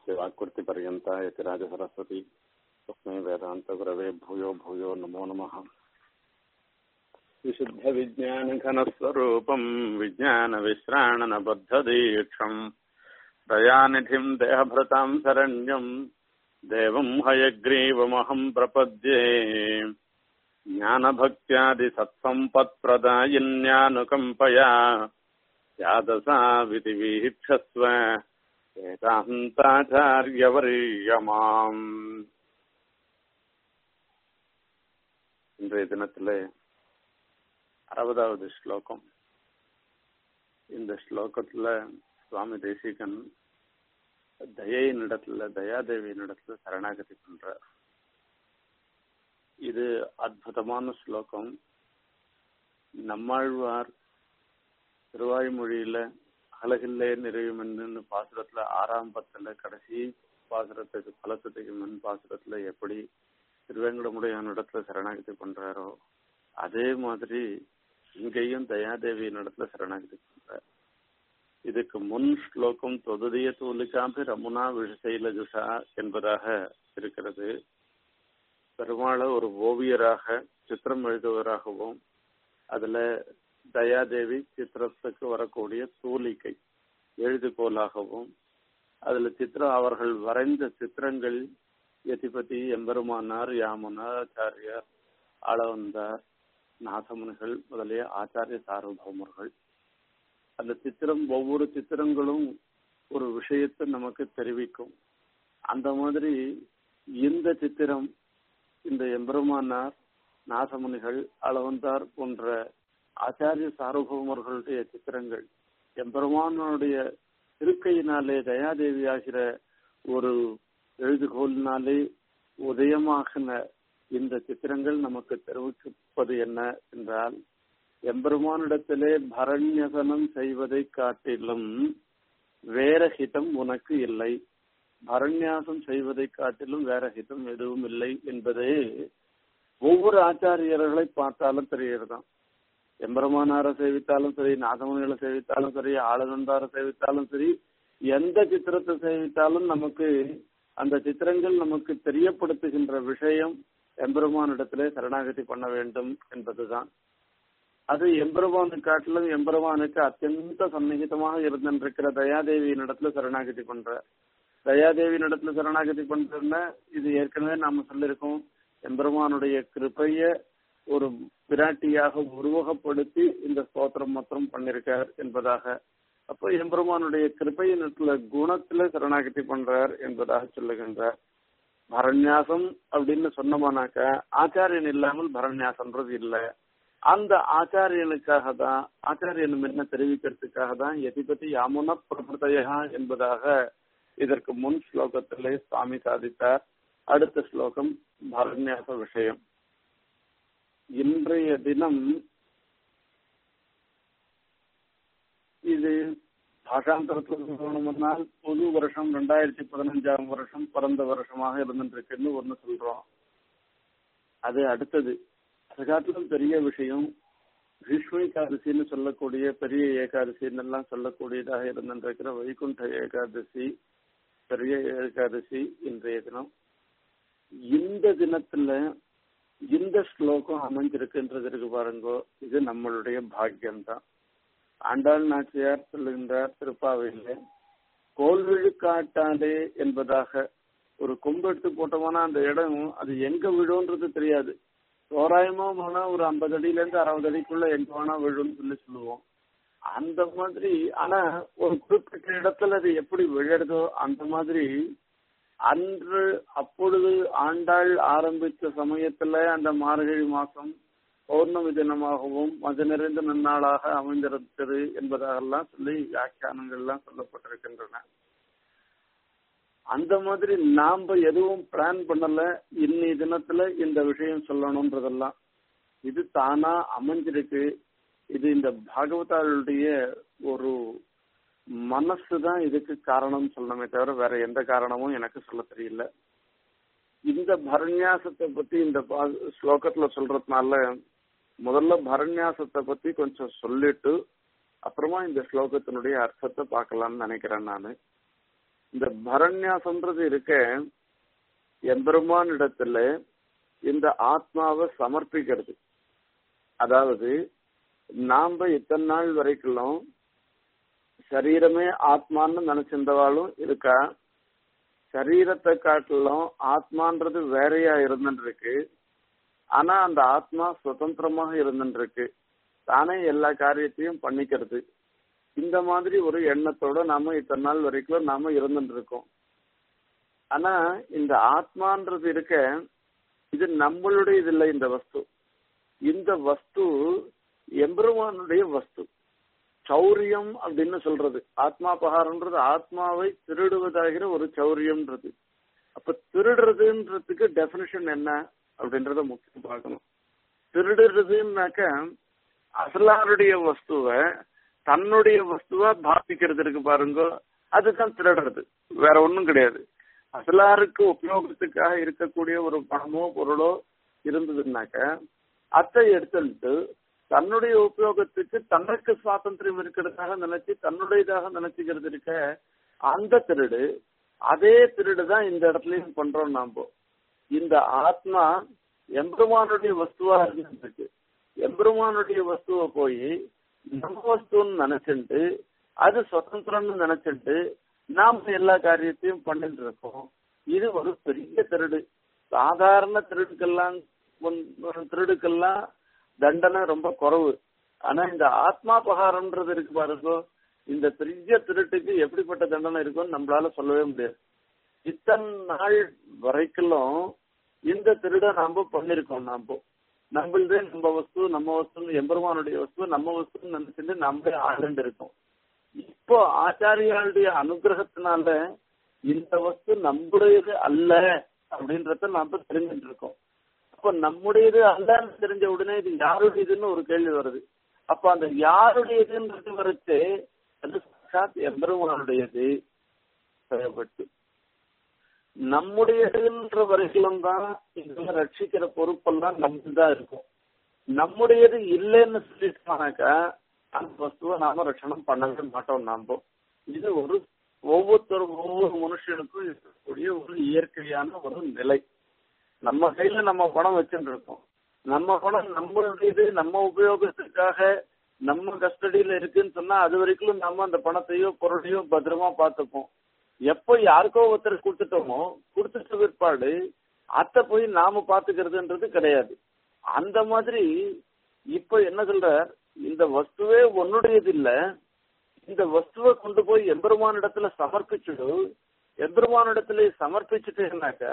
यस्य वाक्कृतिपर्यन्ता यति राजसरस्वती तस्मै वेदान्तगुरवे भूयो भूयो नमो नमः विशुद्धविज्ञानघनस्वरूपम् विज्ञानविश्राणनबद्धदीक्षम् दयानिधिम् देहभृताम् शरण्यम् देवम् हयग्रीवमहम् प्रपद्ये ज्ञानभक्त्यादिसत्सम्पत्प्रदायिन्यानुकम्पया यादसा विधिवीक्षस्व வேதாந்தாச்சாரியவரியமாம் இன்றைய தினத்திலே அறுபதாவது ஸ்லோகம் இந்த ஸ்லோகத்துல சுவாமி தேசிகன் தயையினிடத்துல தயாதேவியினிடத்துல சரணாகதி பண்றார் இது அற்புதமான ஸ்லோகம் நம்மாழ்வார் திருவாய்மொழியில அழகில்லே நிறையும் என்று பாசுரத்துல ஆறாம் பத்துல கடைசி பாசுரத்துக்கு பலசத்துக்கு முன் பாசுரத்துல எப்படி திருவேங்கடமுடையான இடத்துல சரணாகதி பண்றாரோ அதே மாதிரி இங்கேயும் தயாதேவியின் இடத்துல சரணாகதி பண்றார் இதுக்கு முன் ஸ்லோகம் தொதுதிய தூலிகாம்பி ரமுனா விஷசைலஜுஷா என்பதாக இருக்கிறது பெருமாளை ஒரு ஓவியராக சித்திரம் எழுதுவராகவும் அதுல தயாதேவி சித்திரத்துக்கு வரக்கூடிய தூலிகை எழுதுகோலாகவும் அதுல சித்திரம் அவர்கள் வரைந்த சித்திரங்கள் யதிபதி எம்பெருமானார் யாமுனாச்சாரியார் ஆளவந்தார் நாசமுனிகள் முதலிய ஆச்சாரிய சார்வபௌமர்கள் அந்த சித்திரம் ஒவ்வொரு சித்திரங்களும் ஒரு விஷயத்தை நமக்கு தெரிவிக்கும் அந்த மாதிரி இந்த சித்திரம் இந்த எம்பெருமானார் நாசமுனிகள் அளவந்தார் போன்ற ஆச்சாரிய சார்வபௌமர்களுடைய சித்திரங்கள் எம்பெருமானுடைய இருக்கையினாலே தயாதேவி ஆகிற ஒரு எழுதுகோலினாலே உதயமாகின இந்த சித்திரங்கள் நமக்கு தெரிவிப்பது என்ன என்றால் எம்பெருமானிடத்திலே பரண்யசனம் செய்வதை காட்டிலும் வேற ஹிதம் உனக்கு இல்லை பரண்யாசம் செய்வதை காட்டிலும் வேற ஹிதம் எதுவும் இல்லை என்பதே ஒவ்வொரு ஆச்சாரியர்களை பார்த்தாலும் தெரியறதான் எம்பெருமானாரை சேவித்தாலும் சரி நாகமணிகளை சேவித்தாலும் சரி ஆளுநந்தாரை சேவித்தாலும் சரி எந்த சித்திரத்தை சேவித்தாலும் நமக்கு அந்த சித்திரங்கள் நமக்கு தெரியப்படுத்துகின்ற விஷயம் எம்பெருமானிடத்திலே சரணாகதி பண்ண வேண்டும் என்பதுதான் அது எம்பெருமானு காட்டிலும் எம்பெருமானுக்கு அத்தியந்த சந்நிகிதமாக இருந்திருக்கிற தயாதேவியின் இடத்துல சரணாகதி பண்ற தயாதேவியின் இடத்துல சரணாகதி பண்றதுன்னா இது ஏற்கனவே நாம சொல்லியிருக்கோம் எம்பெருமானுடைய கிருப்பைய ஒரு பிராட்டியாக உருவகப்படுத்தி இந்த ஸ்தோத்திரம் மாத்திரம் பண்ணிருக்கார் என்பதாக அப்போ எம்பெருமானுடைய கிருப்பையினத்துல குணத்துல சரணாகதி பண்றார் என்பதாக சொல்லுகின்றார் பரண்யாசம் அப்படின்னு சொன்னோமானாக்க ஆச்சாரியன் இல்லாமல் பரண்யாசம்ன்றது இல்லை அந்த ஆச்சாரியனுக்காக தான் ஆச்சாரியன் என்ன தெரிவிக்கிறதுக்காக தான் எதிபதி யாமுன பிரபுதயா என்பதாக இதற்கு முன் ஸ்லோகத்திலே சுவாமி சாதித்தார் அடுத்த ஸ்லோகம் பரண்யாச விஷயம் இன்றைய தினம் இது பாஷாந்தரத்தில் சொல்லணும்னால் புது வருஷம் ரெண்டாயிரத்தி பதினஞ்சாம் வருஷம் பிறந்த வருஷமாக இருந்துருக்குன்னு ஒன்று சொல்றோம் அது அடுத்தது அது காட்டிலும் பெரிய விஷயம் பீஷ்ம ஏகாதசின்னு சொல்லக்கூடிய பெரிய ஏகாதசின்னு எல்லாம் சொல்லக்கூடியதாக இருந்திருக்கிற வைகுண்ட ஏகாதசி பெரிய ஏகாதசி இன்றைய தினம் இந்த தினத்துல இந்த ஸ்லோகம் அமைஞ்சிருக்குன்றது இருக்கு பாருங்கோ இது நம்மளுடைய பாக்கியம்தான் ஆண்டாள் நாச்சியார் சொல்லுகின்றார் திருப்பாவையில கோல்விழு காட்டாதே என்பதாக ஒரு கொம்பு எடுத்து போட்டோம்னா அந்த இடம் அது எங்க விழுன்றது தெரியாது தோராயமா போனா ஒரு ஐம்பது அடியில இருந்து அறுபது அடிக்குள்ள எங்க வேணா விழுன்னு சொல்லி சொல்லுவோம் அந்த மாதிரி ஆனா ஒரு குறிப்பிட்ட இடத்துல அது எப்படி விழுறதோ அந்த மாதிரி அன்று அப்பொழுது ஆண்டாள் ஆரம்பித்த சமயத்துல அந்த மார்கழி மாசம் பௌர்ணமி தினமாகவும் மது நிறைந்த நன்னாளாக அமைந்திருக்கிறது என்பதாகலாம் சொல்லி வியாக்கியானங்கள்லாம் சொல்லப்பட்டிருக்கின்றன அந்த மாதிரி நாம எதுவும் பிளான் பண்ணல இன்னி தினத்துல இந்த விஷயம் சொல்லணும்ன்றதெல்லாம் இது தானா அமைஞ்சிருக்கு இது இந்த பாகவதாளுடைய ஒரு மனசு தான் இதுக்கு காரணம் சொல்லணுமே தவிர வேற எந்த காரணமும் எனக்கு சொல்ல தெரியல இந்த பரண்யாசத்தை பத்தி இந்த ஸ்லோகத்துல சொல்றதுனால முதல்ல பரண்யாசத்தை பத்தி கொஞ்சம் சொல்லிட்டு அப்புறமா இந்த ஸ்லோகத்தினுடைய அர்த்தத்தை பார்க்கலாம்னு நினைக்கிறேன் நான் இந்த பரண்யாசம்ன்றது இருக்க எம்பெருமான் இடத்துல இந்த ஆத்மாவை சமர்ப்பிக்கிறது அதாவது நாம இத்தனை நாள் வரைக்கும் சரீரமே ஆத்மான்னு நினைச்சிருந்தவாளும் இருக்கா சரீரத்தை காட்டிலும் ஆத்மான்றது வேறையா இருந்துருக்கு ஆனா அந்த ஆத்மா சுதந்திரமாக இருந்துருக்கு தானே எல்லா காரியத்தையும் பண்ணிக்கிறது இந்த மாதிரி ஒரு எண்ணத்தோட நாம இத்தனை நாள் வரைக்கும் நாம இருந்துட்டு இருக்கோம் ஆனா இந்த ஆத்மான்றது இருக்க இது நம்மளுடைய இது இல்லை இந்த வஸ்து இந்த வஸ்து எம்பெருமானுடைய வஸ்து சௌரியம் அப்படின்னு சொல்றது ஆத்மாபகாரம்ன்றது ஆத்மாவை திருடுவதாகிற ஒரு சௌரியம்ன்றது அப்ப திருடுறதுன்றதுக்கு டெபினிஷன் என்ன அப்படின்றத முக்கியம் பார்க்கணும் திருடுறதுன்னாக்க அசலாருடைய வஸ்துவை தன்னுடைய வஸ்துவா பாதிக்கிறது இருக்கு பாருங்க அதுதான் திருடுறது வேற ஒண்ணும் கிடையாது அசலாருக்கு உபயோகத்துக்காக இருக்கக்கூடிய ஒரு பணமோ பொருளோ இருந்ததுன்னாக்க அத்தை எடுத்துட்டு தன்னுடைய உபயோகத்துக்கு தனக்கு சுவாதந்திரம் இருக்கிறதாக நினைச்சு தன்னுடையதாக நினைச்சுக்கிறது இருக்க அந்த திருடு அதே திருடு தான் இந்த இடத்துலயும் பண்றோம் நாம இந்த ஆத்மா எம்பெருமானுடைய வஸ்துவா இருந்துருக்கு எம்பெருமானுடைய வஸ்துவை போய் நம்ம வஸ்துன்னு நினைச்சுட்டு அது சுதந்திரம்னு நினைச்சிட்டு நாம எல்லா காரியத்தையும் பண்ணிட்டு இருக்கோம் இது ஒரு பெரிய திருடு சாதாரண திருடுக்கெல்லாம் திருடுக்கெல்லாம் தண்டனை ரொம்ப குறைவு ஆனா இந்த ஆத்மாபகாரம்ன்றது இருக்கு பாருங்க இந்த பெரிய திருட்டுக்கு எப்படிப்பட்ட தண்டனை இருக்கும்னு நம்மளால சொல்லவே முடியாது இத்தனை நாள் வரைக்கும் இந்த திருட நாம பண்ணிருக்கோம் நாம நம்மளதே நம்ம வஸ்து நம்ம வஸ்து எம்பெருமானுடைய வஸ்து நம்ம வஸ்துன்னு நினைச்சிட்டு நம்ம ஆளுண்டு இருக்கோம் இப்போ ஆச்சாரியாளுடைய அனுகிரகத்தினால இந்த வஸ்து நம்முடையது அல்ல அப்படின்றத நாம தெரிஞ்சுட்டு இருக்கோம் அப்ப நம்முடையது அல்லன்னு தெரிஞ்ச உடனே இது யாருடையதுன்னு ஒரு கேள்வி வருது அப்ப அந்த யாருடையதுன்றது வரைச்சு அது சாட்சாத் எம்பெருமானுடையது செய்யப்பட்டு நம்முடையதுன்ற வரைக்கும் தான் இதெல்லாம் ரட்சிக்கிற பொறுப்பெல்லாம் நமக்கு தான் இருக்கும் நம்முடையது இல்லைன்னு சொல்லிட்டானாக்கா அந்த வஸ்துவை நாம ரட்சணம் பண்ணவே மாட்டோம் நாம இது ஒரு ஒவ்வொருத்தரும் ஒவ்வொரு மனுஷனுக்கும் இருக்கக்கூடிய ஒரு இயற்கையான ஒரு நிலை நம்ம கையில நம்ம பணம் வச்சுட்டு இருக்கோம் நம்ம பணம் நம்மளுடையது நம்ம உபயோகத்துக்காக நம்ம கஸ்டடியில இருக்குன்னு சொன்னா அது வரைக்கும் நம்ம அந்த பணத்தையோ பொருளையோ பத்திரமா பார்த்துப்போம் எப்போ யாருக்கோ ஒருத்தர் கொடுத்துட்டோமோ கொடுத்துட்ட பிற்பாடு அத்தை போய் நாம பாத்துக்கிறதுன்றது கிடையாது அந்த மாதிரி இப்ப என்ன சொல்ற இந்த வஸ்துவே உன்னுடையது இல்ல இந்த வஸ்துவை கொண்டு போய் எம்பெருமானிடத்துல சமர்ப்பிச்சுடு எம்பெருமானிடத்துல சமர்ப்பிச்சுட்டேன்னாக்க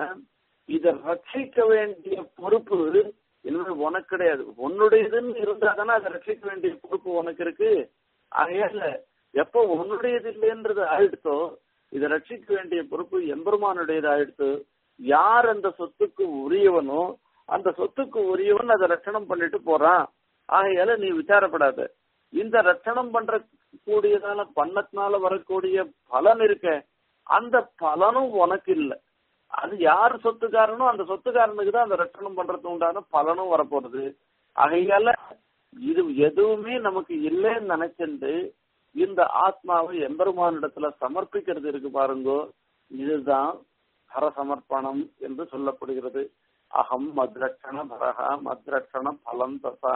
இத ரட்சிக்க வேண்டிய பொறுப்பு இனிமே உனக்கு கிடையாது உன்னுடையதுன்னு இருந்தா தானே அதை ரட்சிக்க வேண்டிய பொறுப்பு உனக்கு இருக்கு ஆகையால எப்போ உன்னுடையது இல்லைன்றது ஆயிடுத்தோ இதை ரட்சிக்க வேண்டிய பொறுப்பு எம்பெருமானுடையது ஆயிடுத்து யார் அந்த சொத்துக்கு உரியவனோ அந்த சொத்துக்கு உரியவன் அதை ரட்சணம் பண்ணிட்டு போறான் ஆகையால நீ விசாரப்படாத இந்த ரட்சணம் பண்ற கூடியதால பண்ணத்தினால வரக்கூடிய பலன் இருக்க அந்த பலனும் உனக்கு இல்லை அது யார் சொத்துக்காரனோ அந்த சொத்துக்காரனுக்கு தான் அந்த ரட்சணம் பண்றது உண்டான பலனும் வரப்போறது ஆகையால இது எதுவுமே நமக்கு இல்லைன்னு நினைச்சிட்டு இந்த ஆத்மாவை எம்பெருமானிடத்துல சமர்ப்பிக்கிறது இருக்கு பாருங்கோ இதுதான் ஹரசமர்ப்பணம் என்று சொல்லப்படுகிறது அகம் மத்ரட்சண பரகா மத்ரட்சண பலம் தசா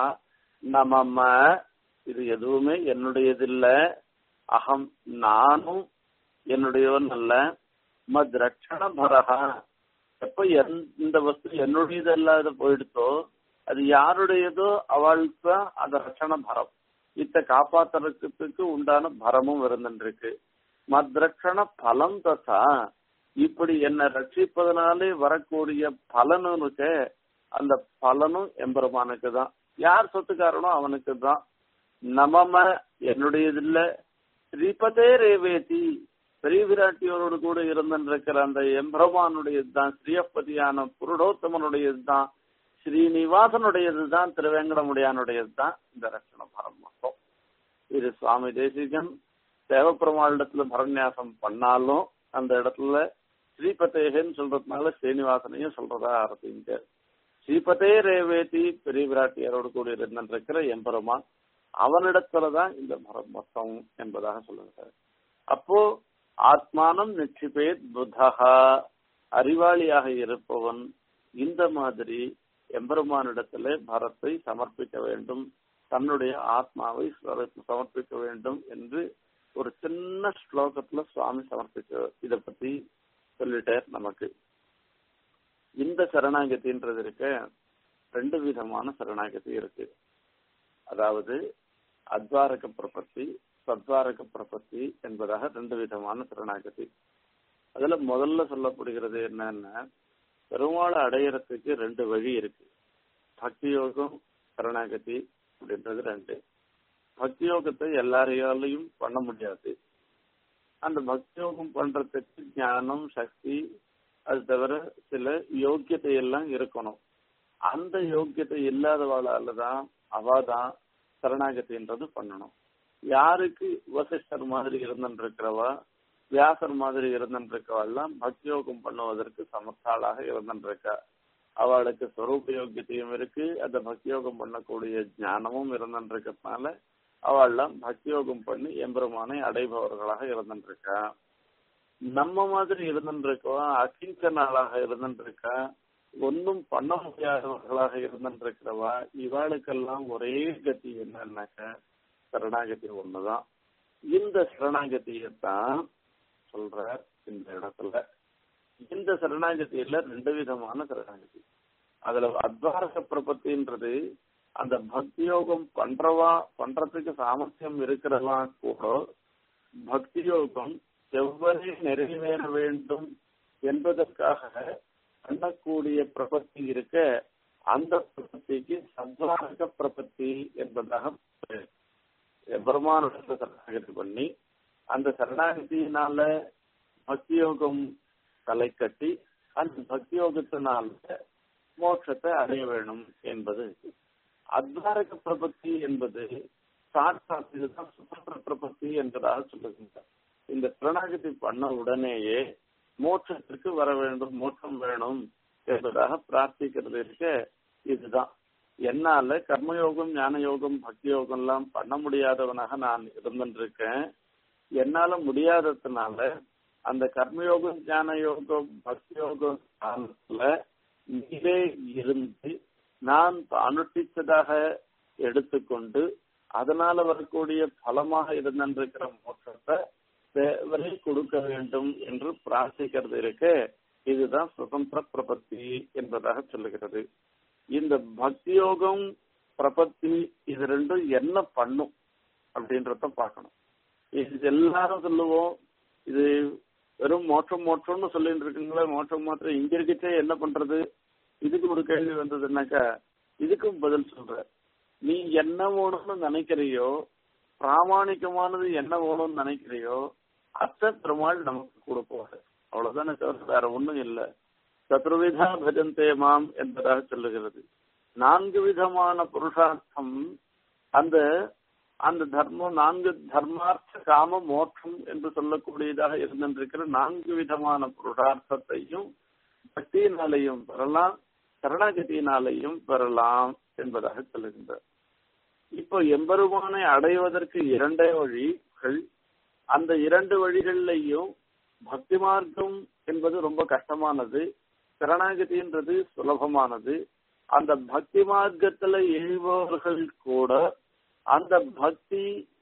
நமம இது எதுவுமே என்னுடையதில்ல அகம் நானும் என்னுடையவன் அல்ல மத் ரட்சண பரகா எப்ப இந்த வஸ்து என்னுடையது இல்லாத போயிடுத்தோ அது யாருடையதோ அவளுக்கு தான் அந்த ரட்சண பரம் இத்த காப்பாத்துறதுக்கு உண்டான பரமும் இருந்துருக்கு மத்ரட்சண பலம் தசா இப்படி என்னை ரட்சிப்பதனாலே வரக்கூடிய பலனும் இருக்க அந்த பலனும் எம்பெருமானுக்கு தான் யார் சொத்துக்காரனோ அவனுக்கு தான் நமம என்னுடையது இல்ல ஸ்ரீபதே ரேவேதி பெரிய விராட்டியோரோடு கூட இருந்திருக்கிற அந்த எம்பெருமானுடையது தான் ஸ்ரீயப்பதியான புருடோத்தமனுடையது தான் ஸ்ரீனிவாசனுடையது தான் திருவேங்கடமுடியானுடையது தான் இந்த ரட்சண பரம் மொத்தம் இது சுவாமி தேசிகன் தேவப்பெருமாளிடத்துல பரநியாசம் பண்ணாலும் அந்த இடத்துல ஸ்ரீபதேகன்னு சொல்றதுனால ஸ்ரீனிவாசனையும் சொல்றதா அர்த்தம் ஸ்ரீபதே ரேவேதி பெரிய விராட்டியாரோடு கூட இருந்திருக்கிற எம்பெருமான் அவனிடத்துலதான் இந்த மரம் மொத்தம் என்பதாக சொல்லுங்க அப்போ ஆத்மானம் நிச்சிபேத் புத்தகா அறிவாளியாக இருப்பவன் இந்த மாதிரி எம்பெருமானிடத்திலே பரத்தை சமர்ப்பிக்க வேண்டும் தன்னுடைய ஆத்மாவை சமர்ப்பிக்க வேண்டும் என்று ஒரு சின்ன ஸ்லோகத்துல சுவாமி சமர்ப்பிக்க இத பத்தி சொல்லிட்டார் நமக்கு இந்த சரணாகதின்றது இருக்க ரெண்டு விதமான சரணாகதி இருக்கு அதாவது அத்வாரக பிரபத்தி சத்வாரக பிரபத்தி என்பதாக ரெண்டு விதமான சரணாகதி அதுல முதல்ல சொல்லப்படுகிறது என்னன்னா பெருமாளை அடையறதுக்கு ரெண்டு வழி இருக்கு பக்தி யோகம் சரணாகதி அப்படின்றது ரெண்டு பக்தி யோகத்தை எல்லாரையாலையும் பண்ண முடியாது அந்த பக்தி யோகம் பண்றதுக்கு ஞானம் சக்தி அது தவிர சில யோக்கியத்தை எல்லாம் இருக்கணும் அந்த யோக்கியத்தை இல்லாதவாளால தான் அவ தான் சரணாகதின்றது பண்ணணும் யாருக்கு வசிஷ்டர் மாதிரி இருந்துருக்கிறவா வியாசர் மாதிரி இருந்துருக்கவாள்லாம் பக்தி யோகம் பண்ணுவதற்கு சமர்த்தாளாக இருந்துருக்கா அவளுக்கு ஸ்வரூப யோக்கியத்தையும் இருக்கு அந்த பக்தி யோகம் பண்ணக்கூடிய ஞானமும் இருந்துருக்கிறதுனால அவள்லாம் பக்தி யோகம் பண்ணி எம்பெருமானை அடைபவர்களாக இருந்துருக்கா நம்ம மாதிரி இருந்துருக்கவா அகிங்கனாளாக இருந்துருக்கா ஒன்னும் பண்ண முடியாதவர்களாக இருந்துருக்கிறவா இவாளுக்கெல்லாம் ஒரே கதி என்னன்னாக்க சரணாகதி ஒண்ணுதான் இந்த சரணாகதியத்தான் சொல்ற இந்த இடத்துல இந்த சரணாகதியில ரெண்டு விதமான சரணாகதி அதுல அத்வாரக பிரபத்தின்றது அந்த பக்தி யோகம் பண்றவா பண்றதுக்கு சாமர்த்தியம் இருக்கிறவா கூட பக்தி யோகம் எவ்வளவு நிறைவேற வேண்டும் என்பதற்காக பண்ணக்கூடிய பிரபத்தி இருக்க அந்த பிரபத்திக்கு சத்வாரக பிரபத்தி என்பதாக பெருமானுடைய சரணாகதி பண்ணி அந்த சரணாகதியினால பக்தி யோகம் தலை கட்டி அந்த பக்தி யோகத்தினால மோட்சத்தை அடைய வேணும் என்பது அத்வாரக பிரபத்தி என்பது சாட்சாத் இதுதான் சுதந்திர பிரபத்தி என்பதாக சொல்லுகின்றார் இந்த சரணாகதி பண்ண உடனேயே மோட்சத்திற்கு வர வேண்டும் மோட்சம் வேணும் என்பதாக பிரார்த்திக்கிறது இருக்க இதுதான் என்னால கர்மயோகம் ஞான யோகம் பக்தி யோகம் எல்லாம் பண்ண முடியாதவனாக நான் இருந்துருக்கேன் என்னால முடியாததுனால அந்த கர்மயோகம் ஞான யோகம் பக்தி யோகம் காலத்துல நீரே இருந்து நான் அனுஷ்டித்ததாக எடுத்துக்கொண்டு அதனால வரக்கூடிய பலமாக இருந்திருக்கிற மோட்சத்தை தேவரை கொடுக்க வேண்டும் என்று பிரார்த்திக்கிறது இருக்க இதுதான் சுதந்திர பிரபத்தி என்பதாக சொல்லுகிறது இந்த பக்தி யோகம் பிரபத்தி இது ரெண்டும் என்ன பண்ணும் அப்படின்றத பார்க்கணும் இது எல்லாரும் சொல்லுவோம் இது வெறும் மோட்சம் மோட்சம்னு சொல்லிட்டு இருக்குங்களே மோட்சம் மாத்திரம் இங்க இருக்கச்சே என்ன பண்றது இதுக்கு ஒரு கேள்வி வந்ததுன்னாக்கா இதுக்கும் பதில் சொல்ற நீ என்ன வேணும்னு நினைக்கிறியோ பிராமணிகமானது என்ன வேணும்னு நினைக்கிறியோ அத்த பெருமாள் நமக்கு கொடுப்பாரு அவ்வளவுதானே தவிர வேற ஒண்ணும் இல்லை சத்ருவிதா பஜந்தே மாம் என்பதாக சொல்லுகிறது நான்கு விதமான புருஷார்த்தம் அந்த அந்த தர்மம் நான்கு தர்மார்த்த காம மோட்சம் என்று சொல்லக்கூடியதாக இருந்திருக்கிற நான்கு விதமான புருஷார்த்தத்தையும் பக்தியினாலையும் பெறலாம் சரணாகதியினாலையும் பெறலாம் என்பதாக சொல்லுகின்றார் இப்போ எம்பெருமானை அடைவதற்கு இரண்டே வழிகள் அந்த இரண்டு வழிகள்லையும் பக்தி மார்க்கம் என்பது ரொம்ப கஷ்டமானது சரணாகதின்றது சுலபமானது அந்த பக்தி மார்க்கத்துல எழுபவர்கள் கூட அந்த பக்தி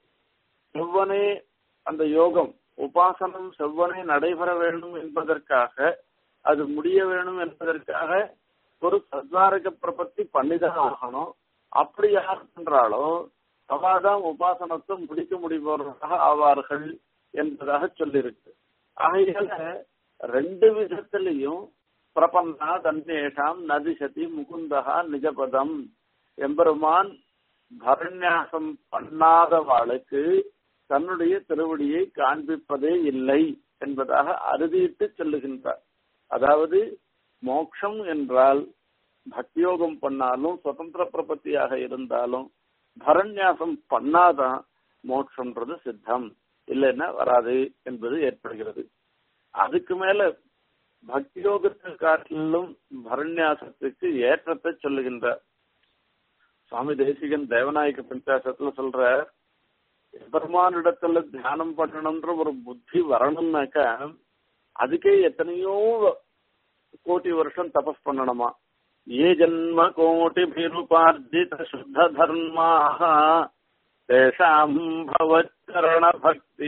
செவ்வனே அந்த யோகம் உபாசனம் செவ்வனே நடைபெற வேண்டும் என்பதற்காக அது முடிய வேணும் என்பதற்காக ஒரு சத்வாரக பிரபத்தி பண்ணிதான் ஆகணும் அப்படி யார் பண்றாளோ அவாதான் உபாசனத்தை முடிக்க முடிபவர்களாக ஆவார்கள் என்பதாக சொல்லியிருக்கு ஆகையால ரெண்டு விதத்திலையும் பிரபன்னா தன்னேஷாம் நதிசதி முகுந்தகா நிஜபதம் எம்பெருமான் பரண்யாசம் பண்ணாதவாளுக்கு தன்னுடைய திருவடியை காண்பிப்பதே இல்லை என்பதாக அறுதியிட்டு சொல்லுகின்றார் அதாவது மோக்ஷம் என்றால் பக்தியோகம் பண்ணாலும் சுதந்திர பிரபத்தியாக இருந்தாலும் பரண்யாசம் பண்ணாதான் மோட்சம்ன்றது சித்தம் இல்லைன்னா வராது என்பது ஏற்படுகிறது அதுக்கு மேல பக்தியோகத்தை காட்டிலும் பரண்யாசத்துக்கு ஏற்றத்தை சொல்லுகின்றார் சுவாமி தேசிகன் தேவநாயக பஞ்சாசத்துல சொல்ற பெருமானிடத்துல தியானம் பண்ணணும்ன்ற ஒரு புத்தி வரணும்னாக்கா அதுக்கே எத்தனையோ கோடி வருஷம் தபஸ் பண்ணணுமா ஏ ஜன்ம கோட்டி பிருபார்ஜித சுத்த தர்மாக தேஷாம் பவச்சரண பக்தி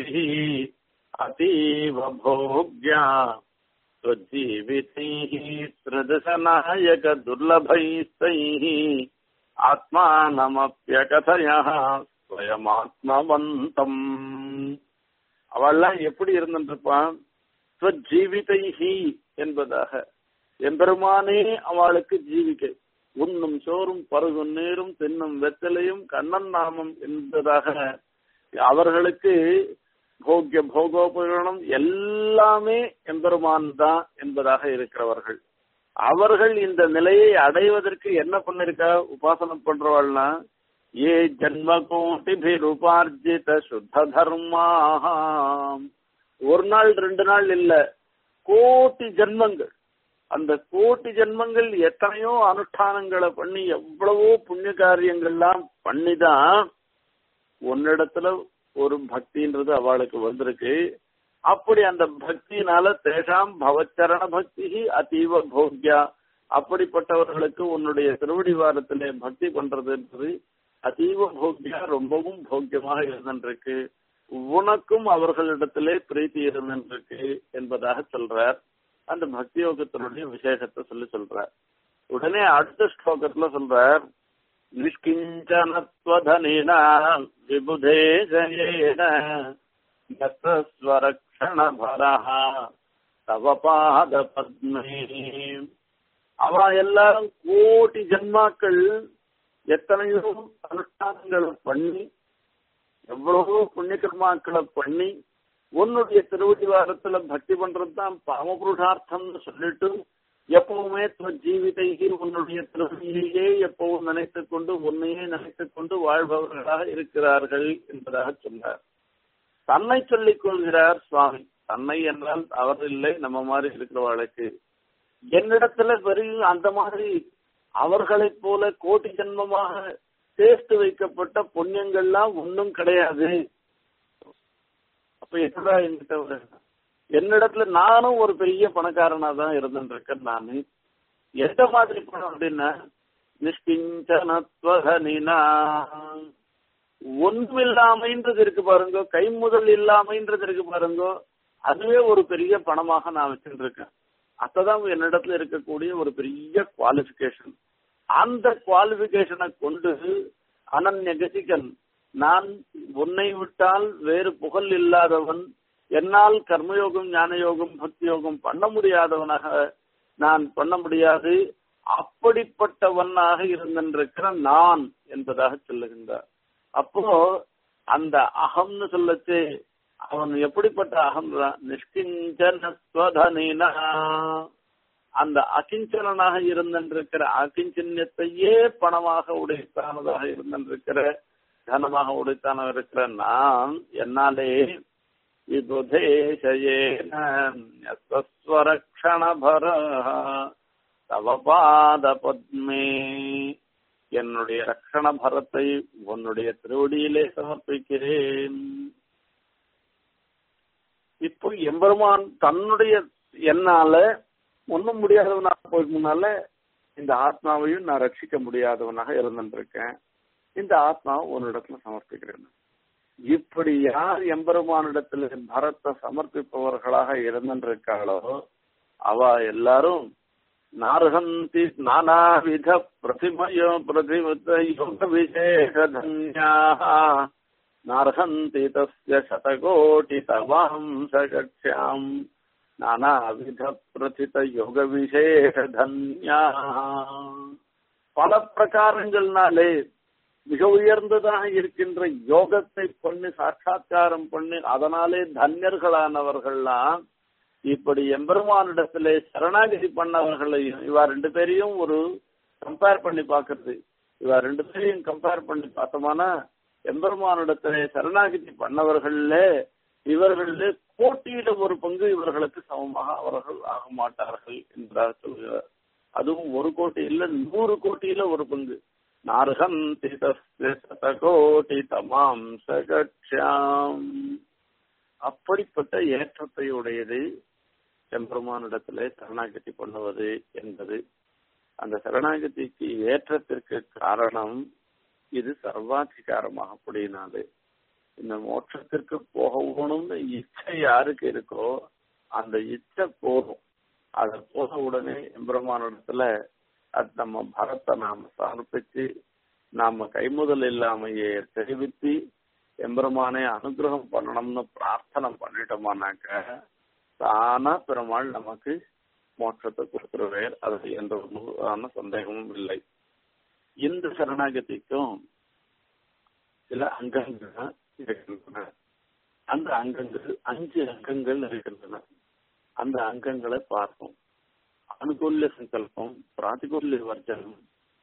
அதீவ போக்யா स्वजीवितैः त्रिदशनायक दुर्लभैस्तैः ஆத்மானமப்பியகதையः ஸ்வயமாத்மவந்தம் அவள்லாம் எப்படி இருந்திருப்பான் ஸ்வஜீவிதைஹி என்பதாக எம்பெருமானே அவளுக்கு ஜீவிக்கை உண்ணும் சோறும் பருகும் நீரும் தின்னும் வெத்தலையும் கண்ணன் நாமம் என்பதாக அவர்களுக்கு போக்கிய போகோபகரணம் எல்லாமே எம்பெருமான் தான் என்பதாக இருக்கிறவர்கள் அவர்கள் இந்த நிலையை அடைவதற்கு என்ன பண்ணிருக்கா உபாசனம் பண்றவாள்னா ஏ ஜன்ம கோட்டி உபார்ஜித சுத்த தர்மாக ஒரு நாள் ரெண்டு நாள் இல்ல கோட்டி ஜென்மங்கள் அந்த கோட்டி ஜென்மங்கள் எத்தனையோ அனுஷ்டானங்களை பண்ணி எவ்வளவோ புண்ணிய காரியங்கள்லாம் பண்ணிதான் உன்னிடத்துல ஒரு பக்தின்றது அவளுக்கு வந்திருக்கு அப்படி அந்த பக்தியினால தேஷாம் பவச்சரண பக்தி அதீவ போக்யா அப்படிப்பட்டவர்களுக்கு உன்னுடைய திருவடிவாரத்திலே பக்தி பண்றதுன்றது அதீவ போக்யா ரொம்பவும் போக்கியமாக இருந்திருக்கு உனக்கும் அவர்களிடத்திலே பிரீத்தி இருந்திருக்கு என்பதாக சொல்றார் அந்த பக்தி யோகத்தினுடைய விசேஷத்தை சொல்லி சொல்றார் உடனே அடுத்த ஸ்லோகத்துல சொல்றார் நிஷ்கிஞ்சனத்வதனின விபுதே ஜயேன ஸ்வரக்ஷண பரஹ தவ பாத பத்மே அவ எல்லாரும் கோடி ஜன்மாக்கள் எத்தனையோ அனுஷ்டானங்களை பண்ணி எவ்வளவோ புண்ணிய கர்மாக்களை பண்ணி உன்னுடைய திருவடிவாரத்துல பக்தி பண்றதுதான் பரமபுருஷார்த்தம்னு சொல்லிட்டு எப்பவுமே ஜீவிதைகி உன்னுடைய திருவடியையே எப்பவும் நினைத்துக் கொண்டு உன்னையே நினைத்துக் கொண்டு வாழ்பவர்களாக இருக்கிறார்கள் என்பதாக சொன்னார் தன்னை சொல்லிக் கொள்கிறார் சுவாமி தன்னை என்றால் அவர் இல்லை நம்ம மாதிரி இருக்கிறவர்களுக்கு என்னிடத்துல வெறும் அந்த மாதிரி அவர்களைப் போல கோடி ஜென்மமாக சேர்த்து வைக்கப்பட்ட புண்ணியங்கள்லாம் ஒன்றும் கிடையாது அப்ப என்னடா என்கிட்ட ஒரு என்னிடத்துல நானும் ஒரு பெரிய பணக்காரனா தான் இருந்துருக்கேன் நானு எந்த மாதிரி பணம் அப்படின்னா நிஷ்கிஞ்சனத்வகனினா ஒன்றும் இல்லாமைன்றது இருக்கு பாருங்க கை முதல் இல்லாமைன்றது இருக்கு பாருங்க அதுவே ஒரு பெரிய பணமாக நான் வச்சுட்டு இருக்கேன் அப்பதான் என்னிடத்துல இருக்கக்கூடிய ஒரு பெரிய குவாலிபிகேஷன் அந்த குவாலிபிகேஷனை கொண்டு அனன்ய கதிகன் நான் உன்னை விட்டால் வேறு புகழ் இல்லாதவன் என்னால் கர்மயோகம் ஞான யோகம் பக்தி யோகம் பண்ண முடியாதவனாக நான் பண்ண முடியாது அப்படிப்பட்டவனாக இருந்திருக்கிற நான் என்பதாக சொல்லுகின்றார் அப்போ அந்த அகம்னு சொல்லச்சு அவன் எப்படிப்பட்ட அகம் நிஷ்கிஞ்சனஸ்வதனினா அந்த அகிஞ்சனாக இருந்திருக்கிற அகிஞ்சன்யத்தையே பணமாக உடைத்தானதாக இருந்திருக்கிற தனமாக உடைத்தான இருக்கிற நான் என்னாலே விபுதேசேனஸ்வரக்ஷணபர தவ பாத பத்மே என்னுடைய ரக்ஷண பரத்தை உன்னுடைய திருவடியிலே சமர்ப்பிக்கிறேன் இப்போ எம்பெருமான் தன்னுடைய என்னால ஒன்னும் முடியாதவனாக போயிருந்தனால இந்த ஆத்மாவையும் நான் ரட்சிக்க முடியாதவனாக இருந்திருக்கேன் இந்த ஆத்மாவை உன்னிடத்துல சமர்ப்பிக்கிறேன் இப்படி யார் எம்பெருமானிடத்துல பரத்தை சமர்ப்பிப்பவர்களாக இருந்திருக்காளோ அவ எல்லாரும் நார்ஹந்தி நானாவித பிரதிமயோ பிரதிமத யோக விசேஷதன்யாக நார்ஹந்தி தஸ்ய சதகோட்டி தவாம்சகக்ஷாம் நானாவித பிரதித யோக விசேஷதன்யா பல பிரகாரங்கள்னாலே மிக உயர்ந்ததாக இருக்கின்ற யோகத்தை பண்ணி சாட்சா்காரம் பண்ணி அதனாலே தன்யர்களானவர்கள்லாம் இப்படி எம்பெருமானிடத்திலே சரணாகதி பண்ணவர்களையும் இவா ரெண்டு பேரையும் ஒரு கம்பேர் பண்ணி பாக்குறது இவா ரெண்டு பேரையும் கம்பேர் பண்ணி பார்த்தோம்னா எம்பெருமானிடத்திலே சரணாகதி பண்ணவர்கள்ல இவர்களே போட்டியிட ஒரு பங்கு இவர்களுக்கு சமமாக அவர்கள் ஆக மாட்டார்கள் என்றார் சொல்கிறார் அதுவும் ஒரு கோட்டி இல்ல நூறு கோட்டியில ஒரு பங்கு நார்ஹந்தி தஸ்ய சதகோட்டி தமாம் சகட்சாம் அப்படிப்பட்ட ஏற்றத்தை உடையது எம்பெருமானிடத்திலே சரணாகதி பண்ணுவது என்பது அந்த சரணாகதிக்கு ஏற்றத்திற்கு காரணம் இது சர்வாதிகாரமாக கூடியனாது இந்த மோட்சத்திற்கு போகணும்னு இச்சை யாருக்கு இருக்கோ அந்த இச்சை போதும் அதை போன உடனே எம்பெருமானிடத்துல அது நம்ம பரத்தை நாம சமர்ப்பிச்சு நாம கைமுதல் இல்லாமையே தெரிவித்து எம்பெருமானை அனுகிரகம் பண்ணணும்னு பிரார்த்தனை பண்ணிட்டோமானாக்க தானா பெருமாள் நமக்கு மோட்சத்தை கொடுத்துருவேர் அது என்ற ஒரு சந்தேகமும் இல்லை இந்த சரணாகதிக்கும் சில அங்கங்கள் இருக்கின்றன அந்த அங்கங்கள் அஞ்சு அங்கங்கள் இருக்கின்றன அந்த அங்கங்களை பார்ப்போம் அனுகூல்ய சங்கல்பம் பிராதிகூல்ய வர்ஜனம்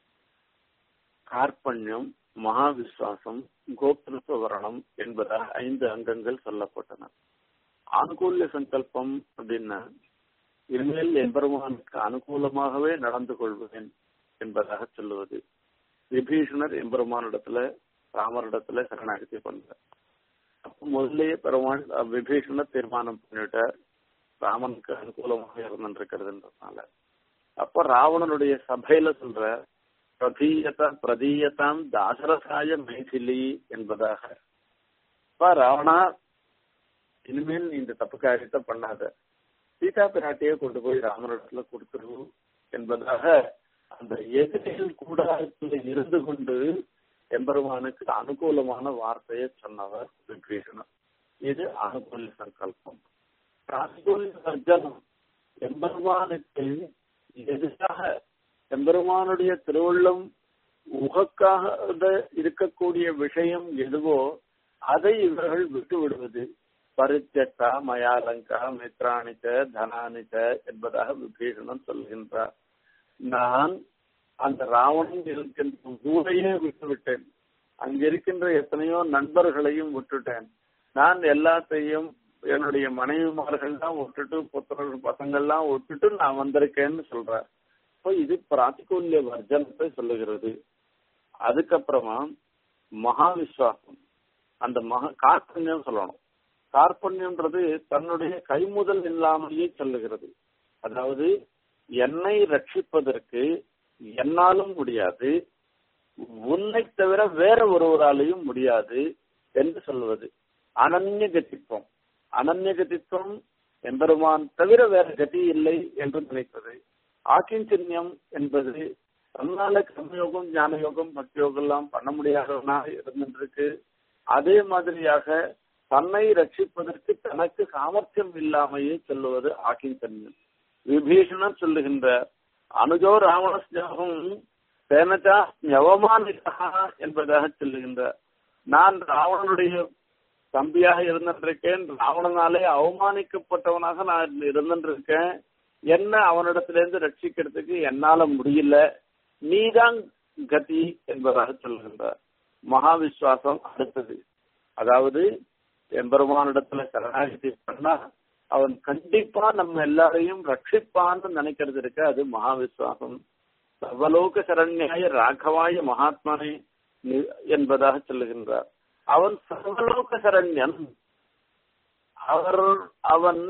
கார்பண்யம் மகாவிஸ்வாசம் கோப்திருத்துவரணம் என்பதாக ஐந்து அங்கங்கள் சொல்லப்பட்டன அனுகூல்ய சங்கல்பம் அப்படின்னா இனிமேல் எம்பெருமானுக்கு அனுகூலமாகவே நடந்து கொள்வேன் என்பதாக சொல்லுவது விபீஷணர் எம்பெருமானிடத்துல ராமரிடத்துல சரணாகதி பண்றார் அப்ப முதல்லயே பெருமாள் விபீஷணர் தீர்மானம் பண்ணிட்டார் ராமனுக்கு அனுகூலமாக இருந்திருக்கிறதுன்றதுனால அப்ப ராவணனுடைய சபையில சொல்ற பிரதீயத பிரதீயதாம் தாசரசாய மைதிலி என்பதாக அப்ப ராவணா இனிமேல் நீ இந்த தப்பு காரியத்தை பண்ணாத சீதா பிராட்டியை கொண்டு போய் ராமனிடத்துல கொடுத்துரு என்பதாக அந்த எதிரிகள் கூடாரத்தில் இருந்து கொண்டு எம்பெருமானுக்கு அனுகூலமான வார்த்தையை சொன்னவர் விபீஷணன் இது அனுகூல சங்கல்பம் பிராதிகூல வர்ஜனம் எம்பெருமானுக்கு எதிராக எம்பெருமானுடைய திருவள்ளம் உகக்காக இருக்கக்கூடிய விஷயம் எதுவோ அதை இவர்கள் விட்டு விடுவது பரிச்சட்டா மயாலங்கா மித்ராணிச்ச தனானிச்ச என்பதாக விபீஷணன் சொல்கின்றார் நான் அந்த ராவணன் இருக்கின்ற ஊரையே விட்டுவிட்டேன் அங்க இருக்கின்ற எத்தனையோ நண்பர்களையும் விட்டுட்டேன் நான் எல்லாத்தையும் என்னுடைய மனைவிமார்கள்லாம் விட்டுட்டு புத்திரர்கள் பசங்கள்லாம் விட்டுட்டு நான் வந்திருக்கேன்னு சொல்றேன் இப்போ இது பிராத்திகூல்ய வர்ஜனத்தை சொல்லுகிறது அதுக்கப்புறமா மகா விஸ்வாசம் அந்த மகா கார்பண்யம் சொல்லணும் கார்பண்யம்ன்றது தன்னுடைய கைமுதல் இல்லாமலேயே சொல்லுகிறது அதாவது என்னை ரட்சிப்பதற்கு என்னாலும் முடியாது உன்னை தவிர வேற ஒருவராலையும் முடியாது என்று சொல்வது அனன்ய கதித்துவம் அனன்ய கதித்துவம் எம்பெருமான் தவிர வேற கதி இல்லை என்று நினைப்பது ஆக்கிஞ்சன்யம் என்பது தன்னால கர்மயோகம் ஞான யோகம் பக்தி யோகம் எல்லாம் பண்ண முடியாதவனாக இருந்திருக்கு அதே மாதிரியாக தன்னை ரட்சிப்பதற்கு தனக்கு சாமர்த்தியம் இல்லாமையே சொல்லுவது ஆக்கிஞ்சன்யம் விபீஷணன் சொல்லுகின்ற அனுஜோ ராவண ஸ்நேகம் சேனச்சா ஞவமானிதா என்பதாக சொல்லுகின்ற நான் ராவணனுடைய தம்பியாக இருந்திருக்கேன் ராவணனாலே அவமானிக்கப்பட்டவனாக நான் இருந்திருக்கேன் என்ன அவனிடத்திலிருந்து ரட்சிக்கிறதுக்கு என்னால முடியல நீதான் கதி என்பதாக சொல்லுகின்றார் மகா விசுவாசம் அடுத்தது அதாவது எம்பெருமானிடத்துல சரணாகதி பண்ணா அவன் கண்டிப்பா நம்ம எல்லாரையும் ரட்சிப்பான்னு நினைக்கிறது இருக்கு அது மகா விசுவாசம் சர்வலோக சரண்யாய ராகவாய மகாத்மனை என்பதாக சொல்லுகின்றார் அவன் சர்வலோக சரண்யன் அவர் அவன்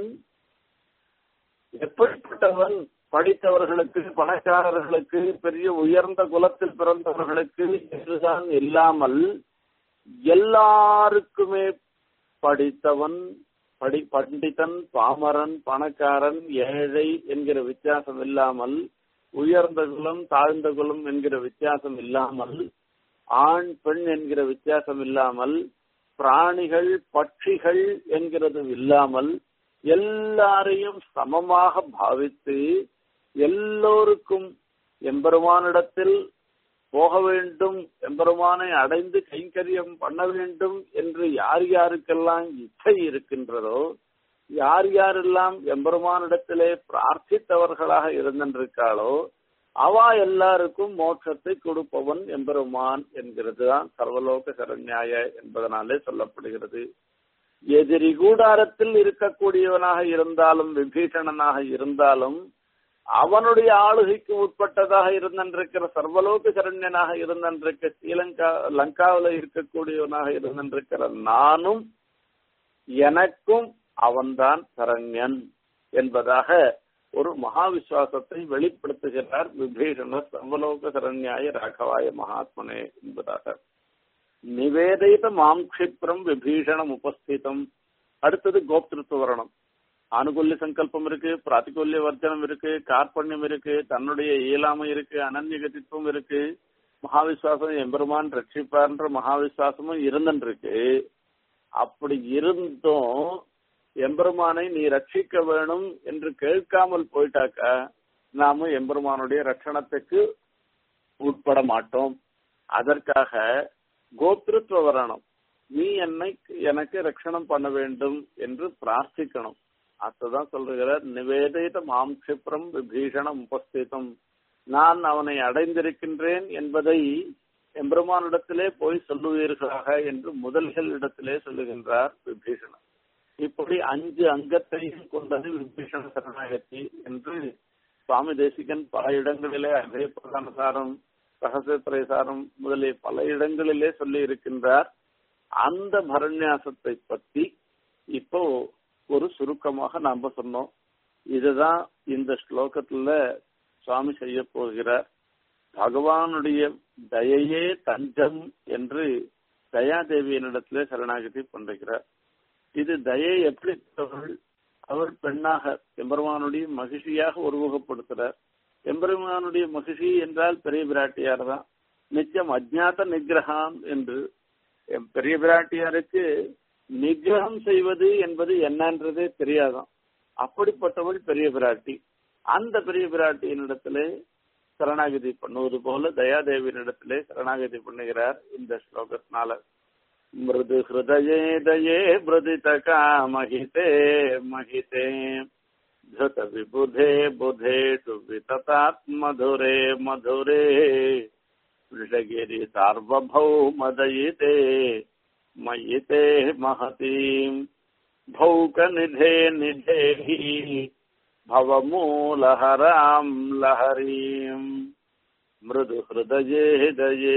எப்படிப்பட்டவன் படித்தவர்களுக்கு பணக்காரர்களுக்கு பெரிய உயர்ந்த குலத்தில் பிறந்தவர்களுக்கு என்றுதான் இல்லாமல் எல்லாருக்குமே படித்தவன் படி பண்டிதன் பாமரன் பணக்காரன் ஏழை என்கிற வித்தியாசம் இல்லாமல் உயர்ந்த குலம் தாழ்ந்த குலம் என்கிற வித்தியாசம் இல்லாமல் ஆண் பெண் என்கிற வித்தியாசம் இல்லாமல் பிராணிகள் பட்சிகள் என்கிறது இல்லாமல் எல்லாரையும் சமமாக பாவித்து எல்லோருக்கும் எம்பெருமானிடத்தில் போக வேண்டும் எம்பெருமானை அடைந்து கைங்கரியம் பண்ண வேண்டும் என்று யார் யாருக்கெல்லாம் இச்சை இருக்கின்றதோ யார் யாரெல்லாம் எம்பெருமானிடத்திலே பிரார்த்தித்தவர்களாக இருந்திருக்காளோ அவா எல்லாருக்கும் மோட்சத்தை கொடுப்பவன் எம்பெருமான் என்கிறது தான் சர்வலோக சரண்யாய என்பதனாலே சொல்லப்படுகிறது எதிரி கூடாரத்தில் இருக்கக்கூடியவனாக இருந்தாலும் விபீஷணனாக இருந்தாலும் அவனுடைய ஆளுகைக்கு உட்பட்டதாக இருந்திருக்கிற சர்வலோக சரண்யனாக இருந்திருக்க ஸ்ரீலங்கா லங்காவில இருக்கக்கூடியவனாக இருந்திருக்கிற நானும் எனக்கும் அவன்தான் சரண்யன் என்பதாக ஒரு மகா விசுவாசத்தை வெளிப்படுத்துகிறார் விபீஷணர் சர்வலோக சரண்யாய ராகவாய மகாத்மனே என்பதாக நிவேதித மாம் க்ஷிப்ரம் விபீஷணம் உபஸ்திதம் அடுத்தது கோப்திருத்துவ வரணம் ஆணுகூல்ய சங்கல்பம் இருக்கு பிராத்திகூல்ய வர்ஜனம் இருக்கு கார்பண்யம் இருக்கு தன்னுடைய இயலாமை இருக்கு அனன்யகதித்துவம் இருக்கு மகாவிஸ்வாசம் எம்பெருமான் ரட்சிப்பார்ன்ற மகாவிஸ்வாசமும் இருந்துருக்கு அப்படி இருந்தும் எம்பெருமானை நீ ரட்சிக்க வேணும் என்று கேட்காமல் போயிட்டாக்கா நாம எம்பெருமானுடைய ரட்சணத்துக்கு உட்பட மாட்டோம் அதற்காக கோத்திருத்துவ வரணும் நீ என்னை எனக்கு ரட்சணம் பண்ண வேண்டும் என்று பிரார்த்திக்கணும் அதுதான் சொல்லுகிறார் நிவேதித மாம் கஷிப்ரம் விபீஷணம் உபஸ்திதம் நான் அவனை அடைந்திருக்கின்றேன் என்பதை எம்பெருமானிடத்திலே போய் சொல்லுவீர்களாக என்று முதல்களிடத்திலே சொல்லுகின்றார் விபீஷணன் இப்படி அஞ்சு அங்கத்தையும் கொண்டது விபீஷண சரணாகதி என்று சுவாமி தேசிகன் பல இடங்களிலே அதே பிரதானசாரம் ரகசியத்திரைசாரம் முதலிய பல இடங்களிலே சொல்லி இருக்கின்றார் அந்த பரநியாசத்தை பத்தி இப்போ ஒரு சுருக்கமாக நாம சொன்னோம் இதுதான் இந்த ஸ்லோகத்துல சுவாமி செய்ய போகிறார் பகவானுடைய தயையே தஞ்சம் என்று தயாதேவியனிடத்திலே சரணாகதி பண்ணுகிறார் இது தயை எப்படி அவர் பெண்ணாக எம்பெருமானுடைய மகிழ்ச்சியாக உருவகப்படுத்துறார் எம்பெருமானுடைய மகிழ்ச்சி என்றால் பெரிய பிராட்டியார் தான் நிச்சயம் அஜ்ஞாத நிகிரகம் என்று பெரிய பிராட்டியாருக்கு நிகிரகம் செய்வது என்பது என்னன்றதே தெரியாதான் அப்படிப்பட்டவள் பெரிய பிராட்டி அந்த பெரிய பிராட்டியினிடத்திலே சரணாகதி பண்ணுவது போல தயாதேவியினிடத்திலே சரணாகதி பண்ணுகிறார் இந்த ஸ்லோகத்தினால மிருது ஹிருதயே தயே மிருதித காமஹிதே மகிதே धृत विबुधे बुधेषु विततात्मधुरे मधुरे वृषगिरि सार्वभौमदयिते मयिते महतीम् भौकनिधे निधेहि भवमूलहराम् लहरीम् மிருது ஹிருதயே தயே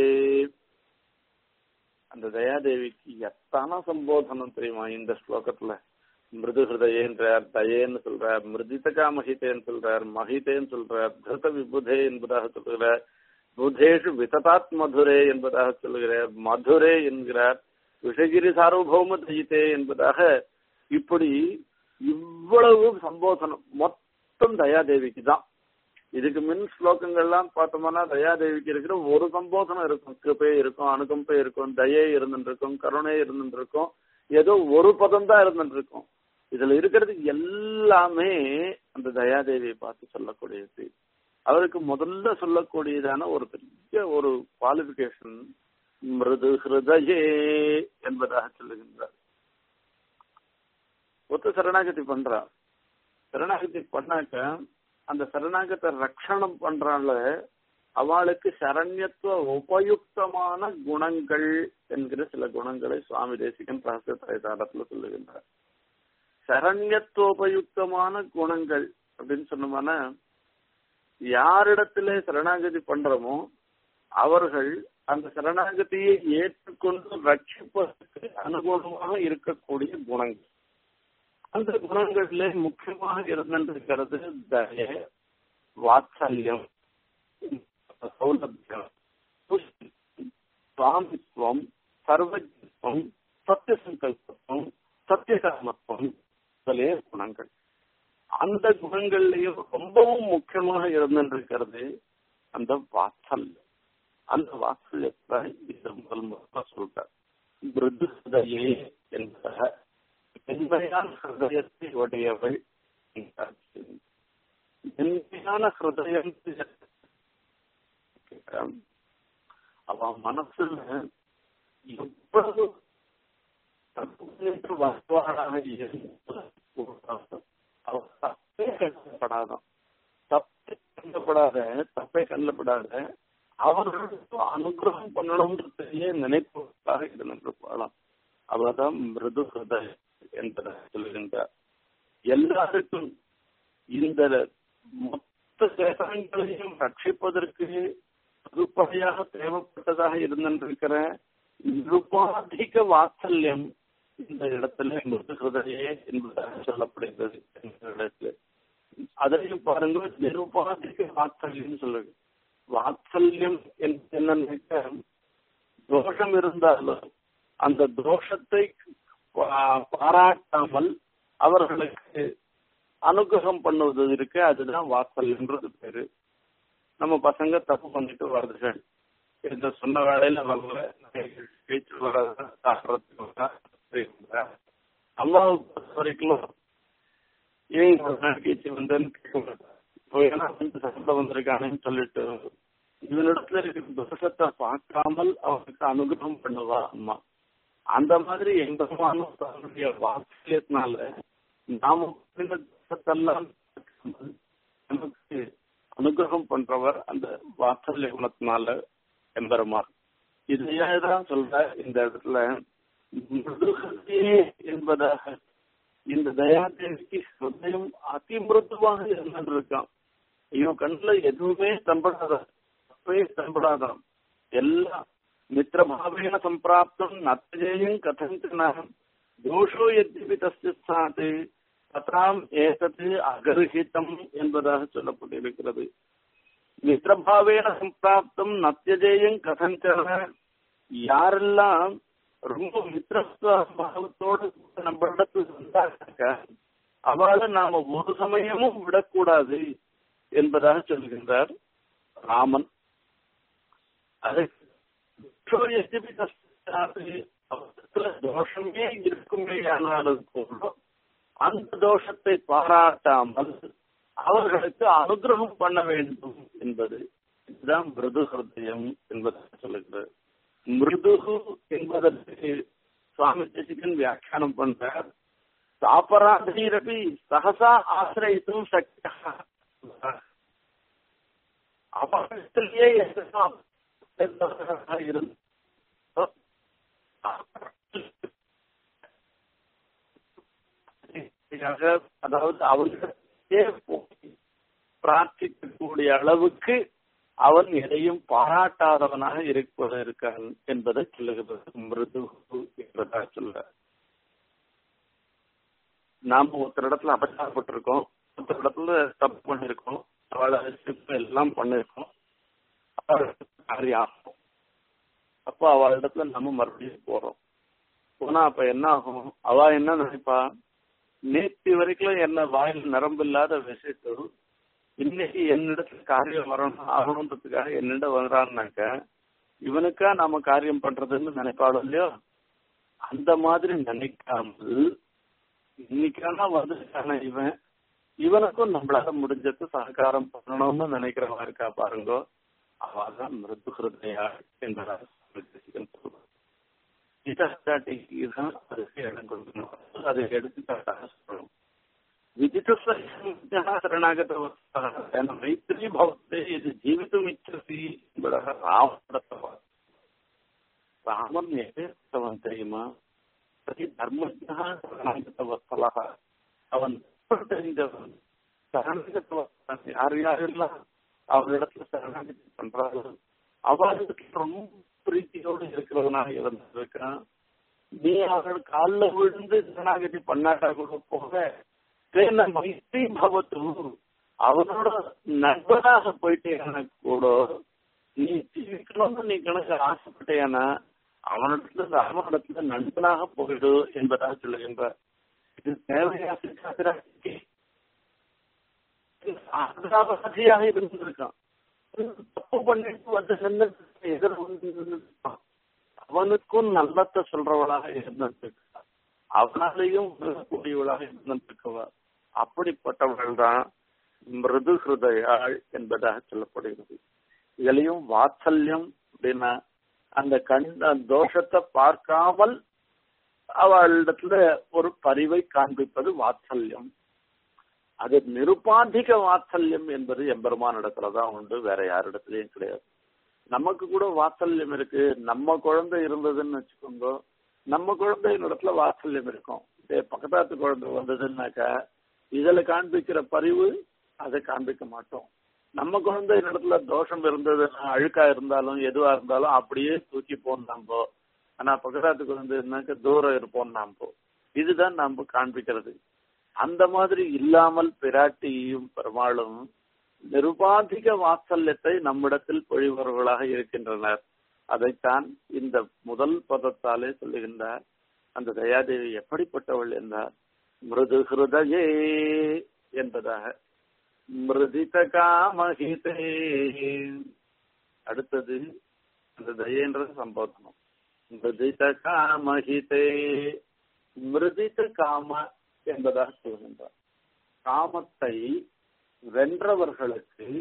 அந்த தயாதேவிக்கு எத்தனை சம்போதனம் தெரியுமா இந்த ஸ்லோகத்துல மிருது ஹிருதயன்றார் தயேன்னு சொல்றார் மிருதிதகா மகிதேன்னு சொல்றார் மகிதேன்னு சொல்றார் திருத விபுதே என்பதாக சொல்லுகிறார் புதேஷு விததாத் மதுரே என்பதாக சொல்லுகிறார் மதுரே என்கிறார் விஷகிரி சார்வபௌம தயித்தே என்பதாக இப்படி இவ்வளவு சம்போதனம் மொத்தம் தயாதேவிக்கு தான் இதுக்கு மின் ஸ்லோகங்கள்லாம் பார்த்தோம்னா தயாதேவிக்கு இருக்கிற ஒரு சம்போதனம் இருக்கும் கிருப்பை இருக்கும் அணுகம்பை இருக்கும் தயே இருந்துட்டு இருக்கும் கருணை இருந்துட்டு இருக்கும் ஏதோ ஒரு பதம் தான் இருந்துட்டு இருக்கும் இதுல இருக்கிறது எல்லாமே அந்த தயாதேவியை பார்த்து சொல்லக்கூடியது அவருக்கு முதல்ல சொல்லக்கூடியதான ஒரு பெரிய ஒரு குவாலிபிகேஷன் மிருது ஹிருதயே என்பதாக சொல்லுகின்றார் ஒத்த சரணாகதி பண்றா சரணாகதி பண்ணாக்க அந்த சரணாகத்தை ரட்சணம் பண்றால அவளுக்கு சரண்யத்துவ உபயுக்தமான குணங்கள் என்கிற சில குணங்களை சுவாமி தேசிகன் ரகசிய திரைதாரத்துல சொல்லுகின்றார் சரண்யத்துவபயுக்தமான குணங்கள் அப்படின்னு சொன்னோம்னா யாரிடத்திலே சரணாகதி பண்றோமோ அவர்கள் அந்த சரணாகதியை ஏற்றுக்கொண்டு ரட்சிப்பதற்கு அனுகூலமாக இருக்கக்கூடிய குணங்கள் அந்த குணங்களிலே முக்கியமாக இருந்திருக்கிறது தய வாத்சல்யம் சௌலபியம் சுவாமித்வம் சர்வஜித்வம் சத்தியசங்கல்பம் சத்தியகாமத்துவம் முதலே குணங்கள் அந்த குணங்கள்லயும் ரொம்பவும் முக்கியமாக இருந்திருக்கிறது அந்த வாத்சல்யம் அந்த வாத்சல்யத்தை இது முதல் முதல்ல சொல்றார் மிருது ஹிருதயே என்பதாக மென்மையான ஹிருதயத்தை உடையவள் மென்மையான ஹிருதயம் அவ மனசுல எவ்வளவு வருவாராக அவ தப்பே கண்டப்படாதான் தப்பே கண்டப்படாத தப்பே கண்டப்படாத அவர்களுக்கு அனுகிரகம் பண்ணணும்ன்றதையே நினைப்பதாக இருந்திருப்பாளாம் அவதான் மிருது ஹிருதய என்பதை சொல்லுகின்றார் எல்லாருக்கும் இந்த மொத்த தேசங்களையும் ரட்சிப்பதற்கு பொதுப்படையாக தேவைப்பட்டதாக இருந்திருக்கிற நிருபாதிக வாத்சல்யம் இந்த இடத்துல மிருதுகிருதையே என்பதாக சொல்லப்படுகிறது இந்த இடத்துல அதையும் பாருங்க நிருபாதிக வாத்சல்யம் சொல்லுங்க வாத்சல்யம் என்னன்னாக்க தோஷம் இருந்தாலும் அந்த தோஷத்தை பாராட்டாமல் அவர்களுக்கு அனுகிரகம் பண்ணுவது இருக்கு அதுதான் வாத்சல்யன்றது பேரு நம்ம பசங்க தப்பு பண்ணிட்டு வருதுகள் இந்த சொன்ன வேலையில வரல பேச்சு வர அம்மாவை பொறுத்த வரைக்கும் ஏன் ஒரு நாள் பேச்சு வந்தேன்னு கேட்க மாட்டேன் இப்போ ஏன்னா வந்து சம்பளம் வந்திருக்கானேன்னு சொல்லிட்டு இவனிடத்துல இருக்கிற தோஷத்தை பார்க்காமல் அவனுக்கு அனுகிரகம் பண்ணுவா அம்மா அந்த மாதிரி எந்தமான தன்னுடைய வாக்கியத்தினால நாம தோஷத்தெல்லாம் நமக்கு அனுகிரகம் பண்றவர் அந்த வாத்சல்ய குணத்தினால எம்பெருமார் இதையே தான் சொல்ற இந்த இடத்துல மிருதுகத்தியே என்பதாக இந்த தயாதேவிக்கு ஹிருதயம் அதி மிருதுவாக இருந்திருக்கான் இவன் கண்ணுல எதுவுமே தம்படாதான் அப்பவே தம்படாதான் எல்லாம் மித்திரபாவேன சம்பிராப்தம் நத்தஜேயம் கதஞ்சன தோஷோ எத்திபி தஸ்ய சாத்து ததாம் ஏதத்து அகர்ஹிதம் என்பதாக சொல்லப்பட்டிருக்கிறது மித்திரபாவேன சம்பிராப்தம் நத்தியஜேயம் கதஞ்சன யாரெல்லாம் ரொம்ப மித்திரபாவத்தோடு நம்மளிடத்தில் வந்தாக்க அவளை நாம ஒரு சமயமும் விடக்கூடாது என்பதாக சொல்கின்றார் ராமன் அதை தோஷமே இருக்குமே ஆனாலும் கூட அந்த தோஷத்தை பாராட்டாமல் அவர்களுக்கு அனுகிரகம் பண்ண வேண்டும் என்பது இதுதான் மிருது ஹிருதயம் என்பதை சொல்லுகிறது மிருதுகு என்பதற்கு சுவாமி தேசிகன் வியாக்கியானம் பண்றார் சாப்பராதீரபி சகசா ஆசிரயித்தும் சக்தியா அவர்களிலேயே இருந்து அதாவது அவர்களிடத்தே போய் பிரார்த்திக்கக்கூடிய அளவுக்கு அவன் எதையும் பாராட்டாதவனாக இருப்பது இருக்கான் என்பதை சொல்லுகிறது மிருது என்பதாக சொல்ற நாம ஒருத்தர் இடத்துல அபச்சாரப்பட்டிருக்கோம் ஒருத்தர் இடத்துல தப்பு பண்ணிருக்கோம் அவளை எல்லாம் பண்ணிருக்கோம் காரியம் ஆகும் அப்போ அவள் இடத்துல நம்ம மறுபடியும் போறோம் போனா அப்ப என்ன ஆகும் அவ என்ன நினைப்பா நேற்று வரைக்கும் என்ன வாயில் நரம்பு இல்லாத விஷயத்து இன்னைக்கு என்னிடத்துல காரியம் வரணும் ஆகணுன்றதுக்காக என்னிடம் வர்றான்னாக்க இவனுக்கா நாம காரியம் பண்றதுன்னு நினைப்பாளோ இல்லையோ அந்த மாதிரி நினைக்காமல் இன்னைக்கான வந்திருக்கான இவன் இவனுக்கும் நம்மளால முடிஞ்சது சககாரம் பண்ணணும்னு நினைக்கிறவா இருக்கா பாருங்கோ அவதான் மிருது ஹிருதயா என்பதாக இதுதான் அதுக்கு இடம் கொடுக்கணும் அதை எடுத்துக்காட்டாக சொல்லணும் विदितुः शरणागतवस्तः मैत्री भवते यदि जीवितुमिच्छसि என்பதாக ராமன் ராமன் ஏகவன் தெரியுமா சரி தர்மஜா சரணாகதவஸ்தலக அவன் தெரிந்தவன் சரணாகதவஸ்தன் யார் யாரெல்லாம் அவரிடத்துல சரணாகதி பண்றார்கள் அவர்களுக்கு ரொம்ப பிரீத்தியோடு இருக்கிறவனாக இருந்திருக்கான் நீ அவர்கள் காலில் விழுந்து சரணாகதி பண்ணாட்டா கூட போக தேன மைத்ரி பவத்து அவனோட நண்பனாக போயிட்டேன கூட நீ ஜீவிக்கணும்னு நீ கணக்கு ஆசைப்பட்டேனா அவனிடத்துல ராமனிடத்துல நண்பனாக போயிடு என்பதாக சொல்லுகின்ற இது தேவையா சித்தாசிராட்சிக்கு ஆதராபதியாக இருந்திருக்கான் தப்பு பண்ணிட்டு வந்து சென்று எதிர் வந்து அவனுக்கும் நல்லத்தை சொல்றவளாக இருந்திருக்கா அவனாலையும் கூடியவளாக இருந்திருக்கவா அப்படிப்பட்டவள் தான் மிருது ஹிருதயாள் என்பதாக சொல்லப்படுகிறது இதுலயும் வாத்சல்யம் அப்படின்னா அந்த கண் தோஷத்தை பார்க்காமல் அவளிடத்துல ஒரு பரிவை காண்பிப்பது வாத்சல்யம் அது நிருபாதிக வாத்சல்யம் என்பது எம்பெருமான் இடத்துலதான் உண்டு வேற யாரிடத்துலயும் கிடையாது நமக்கு கூட வாத்சல்யம் இருக்கு நம்ம குழந்தை இருந்ததுன்னு வச்சுக்கோங்க நம்ம குழந்தையின் இடத்துல வாத்சல்யம் இருக்கும் பக்கத்தாத்து குழந்தை வந்ததுன்னாக்கா இதுல காண்பிக்கிற பரிவு அதை காண்பிக்க மாட்டோம் நம்ம குழந்தை இடத்துல தோஷம் இருந்ததுன்னா அழுக்கா இருந்தாலும் எதுவா இருந்தாலும் அப்படியே தூக்கி போன் நாம்போ ஆனா பக்கத்து குழந்தைனாக்க தூரம் இருப்போம் நாம்போ இதுதான் நாம காண்பிக்கிறது அந்த மாதிரி இல்லாமல் பிராட்டியும் பெருமாளும் நிருபாதிக வாத்சல்யத்தை நம்மிடத்தில் பொழிபவர்களாக இருக்கின்றனர் அதைத்தான் இந்த முதல் பதத்தாலே சொல்லுகின்றார் அந்த தயாதேவி எப்படிப்பட்டவள் என்றார் மிருது ஹிருதயே என்பதாக மிருதித காமஹிதே அடுத்தது அந்த தயன்றது சம்போதனம் மிருதித காமஹிதே மிருதித காம என்பதாக சொல்கின்றார் காமத்தை வென்றவர்களுக்கு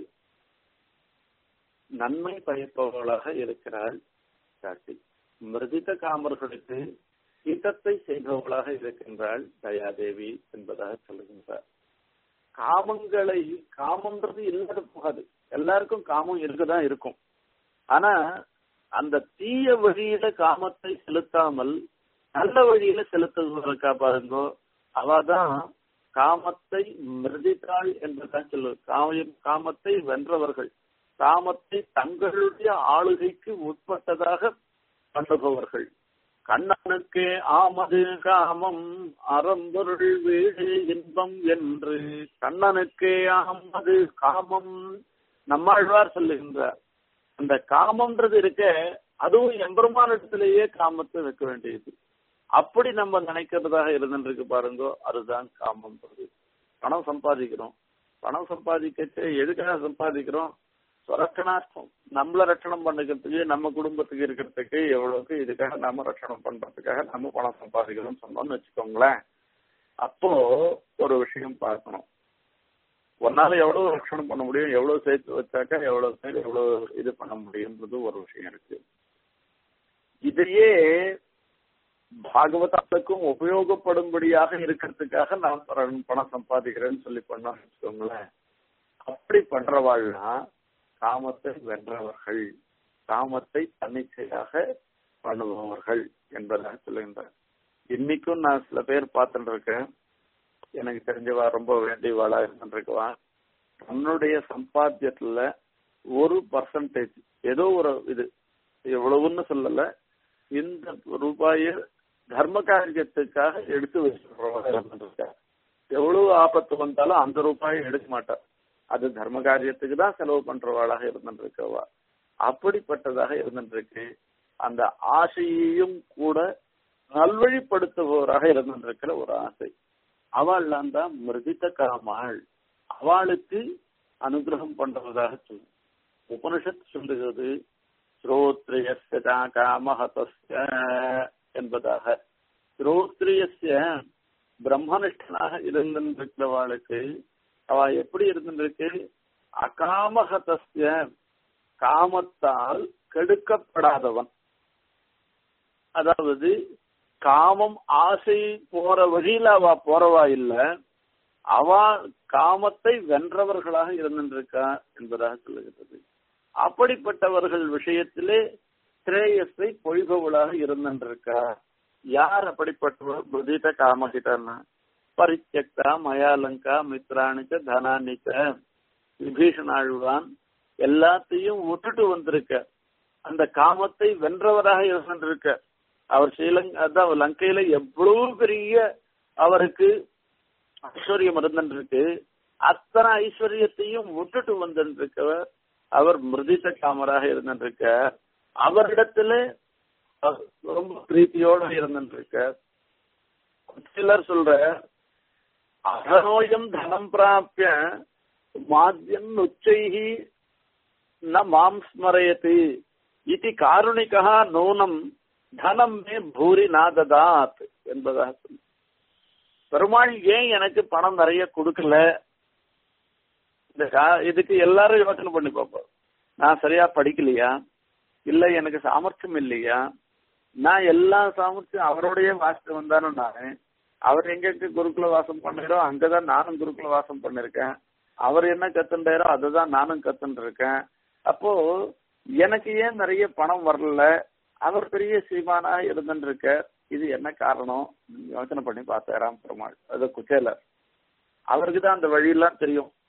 நன்மை பயப்பவர்களாக இருக்கிறாள் காட்டி மிருதித காமர்களுக்கு ஹிதத்தை செய்பவர்களாக இருக்கின்றாள் தயாதேவி என்பதாக சொல்லுகின்றார் காமங்களை காமன்றது இல்லாத போகாது எல்லாருக்கும் காமம் இருக்குதான் இருக்கும் ஆனா அந்த தீய வழியில காமத்தை செலுத்தாமல் நல்ல வழியில செலுத்துவதற்கா பாருங்கோ அவதான் காமத்தை மிருதித்தாள் என்றுதான் சொல்லுவது காம காமத்தை வென்றவர்கள் காமத்தை தங்களுடைய ஆளுகைக்கு உட்பட்டதாக பண்ணுபவர்கள் கண்ணனுக்கே ஆமது காமம் அறம்பொருள் வீடு இன்பம் என்று கண்ணனுக்கே ஆமது காமம் நம்மாழ்வார் சொல்லுகின்றார் அந்த காமம்ன்றது இருக்க அதுவும் எம்பெருமானிடத்திலேயே காமத்தை வைக்க வேண்டியது அப்படி நம்ம நினைக்கிறதாக இருந்துருக்கு பாருங்க அதுதான் காமம்ன்றது பணம் சம்பாதிக்கிறோம் பணம் சம்பாதிக்க எதுக்காக சம்பாதிக்கிறோம் சுரக்கணார்த்தம் நம்மள ரட்சணம் பண்ணிக்கிறதுக்கு நம்ம குடும்பத்துக்கு இருக்கிறதுக்கு எவ்வளவுக்கு இதுக்காக நாம ரட்சணம் பண்றதுக்காக நம்ம பணம் சம்பாதிக்கணும்னு சொன்னோம்னு வச்சுக்கோங்களேன் அப்போ ஒரு விஷயம் பார்க்கணும் ஒன்னால எவ்வளவு ரட்சணம் பண்ண முடியும் எவ்வளவு சேர்த்து வச்சாக்கா எவ்வளவு பேர் எவ்வளவு இது பண்ண முடியும்ன்றது ஒரு விஷயம் இருக்கு இதையே பாகவதாத்துக்கும் உபயோகப்படும்படியாக இருக்கிறதுக்காக நான் பணம் சம்பாதிக்கிறேன்னு சொல்லி பண்ணோம்னு வச்சுக்கோங்களேன் அப்படி பண்றவாள்னா காமத்தை வென்றவர்கள் காமத்தை தன்னிச்சையாக பண்ணுபவர்கள் என்பதாக சொல்லுகின்றார் இன்னைக்கும் நான் சில பேர் பார்த்துட்டு இருக்கேன் எனக்கு தெரிஞ்சவா ரொம்ப வேண்டியவாளா இருந்துருக்குவா தன்னுடைய சம்பாத்தியத்துல ஒரு பர்சன்டேஜ் ஏதோ ஒரு இது எவ்வளவுன்னு சொல்லல இந்த ரூபாய தர்ம காரியத்துக்காக எடுத்து வச்சிருக்கிறவா இருந்துருக்கா எவ்வளவு ஆபத்து வந்தாலும் அந்த ரூபாயை எடுக்க மாட்டா அது தர்ம காரியத்துக்கு தான் செலவு பண்றவாளாக இருந்துருக்கவா அப்படிப்பட்டதாக இருந்துருக்கு அந்த ஆசையையும் கூட நல்வழிப்படுத்துபவராக இருந்துருக்கிற ஒரு ஆசை அவள்லாம் தான் மிருதித்த காமாள் அவளுக்கு அனுகிரகம் பண்றதாக சொல்லும் உபனிஷத் சொல்லுகிறது ஸ்ரோத்ரியஸ்ய காமஹதஸ்ய என்பதாக ஸ்ரோத்ரியஸ்ய பிரம்மனிஷ்டனாக இருந்திருக்கிறவாளுக்கு அவ எப்படி இருந்திருக்கு அகாமகதஸ்ய காமத்தால் கெடுக்கப்படாதவன் அதாவது காமம் ஆசை போற வழியில அவ போறவா இல்ல அவ காமத்தை வென்றவர்களாக இருந்திருக்கா என்பதாக சொல்லுகிறது அப்படிப்பட்டவர்கள் விஷயத்திலே ஸ்ரேயஸை பொழிபவளாக இருந்திருக்கா யார் அப்படிப்பட்டவர் புதித காமகிட்டன்னா பரித்தியக்தா மயாலங்கா மித்ராணிச்ச தனானிச்ச விபீஷணாழ்வான் எல்லாத்தையும் விட்டுட்டு வந்திருக்க அந்த காமத்தை வென்றவராக இருந்திருக்க அவர் ஸ்ரீலங்கா அதான் லங்கையில எவ்வளவு பெரிய அவருக்கு ஐஸ்வர்யம் இருந்திருக்கு அத்தனை ஐஸ்வர்யத்தையும் விட்டுட்டு வந்திருக்கவர் அவர் மிருதித்த காமராக இருந்திருக்க அவரிடத்துல ரொம்ப பிரீத்தியோட இருந்திருக்க சிலர் சொல்ற அகனோயம் தனம் பிராப்பிய மாத்தியம் உச்சைஹி ந மாம் ஸ்மரயத்து இது காருணிகா நூனம் தனம் மே பூரி நாததாத் என்பதாக சொல்லு பெருமாள் ஏன் எனக்கு பணம் நிறைய கொடுக்கல இந்த இதுக்கு எல்லாரும் யோசனை பண்ணி பார்ப்போம் நான் சரியா படிக்கலையா இல்ல எனக்கு சாமர்த்தியம் இல்லையா நான் எல்லா சாமர்த்தியம் அவரோடய வாசிட்டு வந்தானு நானு அவர் எங்க குருகுல வாசம் பண்ணுறோ அங்கதான் நானும் குருகுல வாசம் பண்ணிருக்கேன் அவர் என்ன கத்துண்டாரோ அதுதான் நானும் கத்துட்டு இருக்கேன் அப்போ எனக்கு ஏன் நிறைய பணம் வரல அவர் பெரிய சீமானா இருந்துட்டு இருக்க இது என்ன காரணம் யோசனை பண்ணி பார்த்தாராம் பெருமாள் அது குச்சேலர் அவருக்கு தான் அந்த வழியெல்லாம் தெரியும்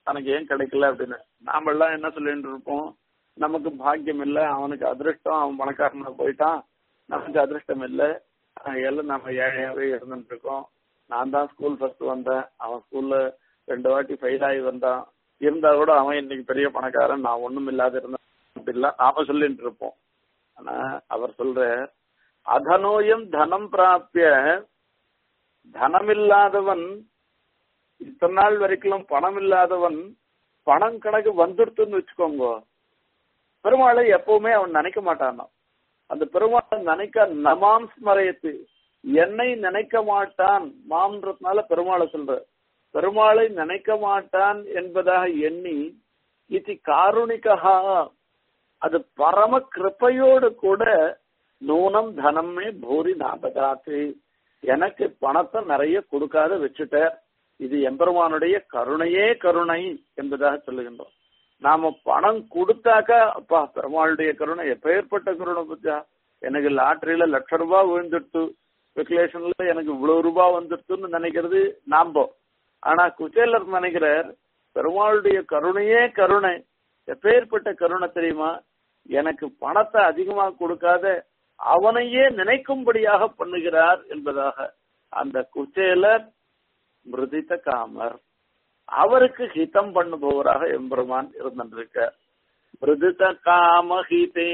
தனக்கு ஏன் கிடைக்கல அப்படின்னு நாம எல்லாம் என்ன சொல்லிட்டு இருப்போம் நமக்கு பாக்கியம் இல்ல அவனுக்கு அதிர்ஷ்டம் அவன் பணக்காரனா போயிட்டான் நமக்கு அதிர்ஷ்டம் இல்ல எல்லாம் நம்ம ஏழையாவே இருந்துட்டு இருக்கோம் நான் தான் ஸ்கூல் ஃபர்ஸ்ட் வந்தேன் அவன் ஸ்கூல்ல ரெண்டு வாட்டி ஃபெயில் ஆகி வந்தான் இருந்தா கூட அவன் இன்னைக்கு பெரிய பணக்காரன் நான் ஒண்ணும் இல்லாத இருந்தேன் அப்படிலாம் நாம சொல்லிட்டு இருப்போம் ஆனா அவர் சொல்ற அதனோயம் தனம் பிராப்பிய தனம் இல்லாதவன் இத்தனை நாள் வரைக்கும் பணம் இல்லாதவன் பணம் கணக்கு வந்துடுத்துன்னு வச்சுக்கோங்க பெருமாளை எப்பவுமே அவன் நினைக்க மாட்டான் அந்த பெருமாளை நினைக்க நமாம் ஸ்மரயத்து என்னை நினைக்க மாட்டான் மாம்ன்றதுனால பெருமாளை சொல்ற பெருமாளை நினைக்க மாட்டான் என்பதாக எண்ணி இது காருணிகா அது பரம கிருப்பையோடு கூட நூனம் தனமே பூரி நாபதாத்து எனக்கு பணத்தை நிறைய கொடுக்காத வச்சுட்டார் இது எம்பெருமானுடைய கருணையே கருணை என்பதாக சொல்லுகின்றோம் நாம பணம் கொடுத்தாக்கா அப்பா பெருமாளுடைய கருணை எப்பேற்பட்ட கருணை பத்தியா எனக்கு லாட்டரியில லட்ச ரூபாய் விழுந்துட்டு ஸ்பெகுலேஷன்ல எனக்கு இவ்வளவு ரூபாய் வந்துடுத்துன்னு நினைக்கிறது நாம்போ ஆனா குச்சேலர் நினைக்கிறார் பெருமாளுடைய கருணையே கருணை எப்பேற்பட்ட கருணை தெரியுமா எனக்கு பணத்தை அதிகமா கொடுக்காத அவனையே நினைக்கும்படியாக பண்ணுகிறார் என்பதாக அந்த குச்சேலர் மிருதித்த காமர் அவருக்கு ஹிதம் பண்ணுபவராக எம்பெருமான் இருந்திருக்க மிருதித்த காம ஹிதே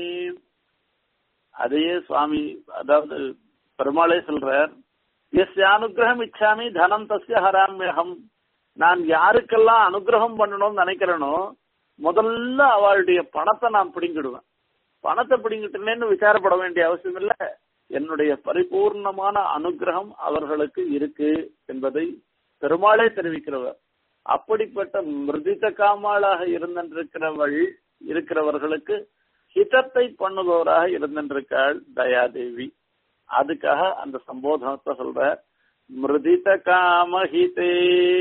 அதையே சுவாமி அதாவது பெருமாளே சொல்றார் எஸ் அனுகிரகம் இச்சாமி தனம் தஸ்ய ஹராமியகம் நான் யாருக்கெல்லாம் அனுகிரகம் பண்ணணும்னு நினைக்கிறேனோ முதல்ல அவளுடைய பணத்தை நான் பிடிங்கிடுவேன் பணத்தை பிடிங்கிட்டேன்னு விசாரப்பட வேண்டிய அவசியம் இல்ல என்னுடைய பரிபூர்ணமான அனுகிரகம் அவர்களுக்கு இருக்கு என்பதை பெருமாளே தெரிவிக்கிறவர் அப்படிப்பட்ட மிருதித்த காமாளாக இருந்திருக்கிறவள் இருக்கிறவர்களுக்கு ஹிதத்தை பண்ணுபவராக இருந்திருக்காள் தயாதேவி அதுக்காக அந்த சம்போதனத்தை சொல்ற மிருதித காமஹிதே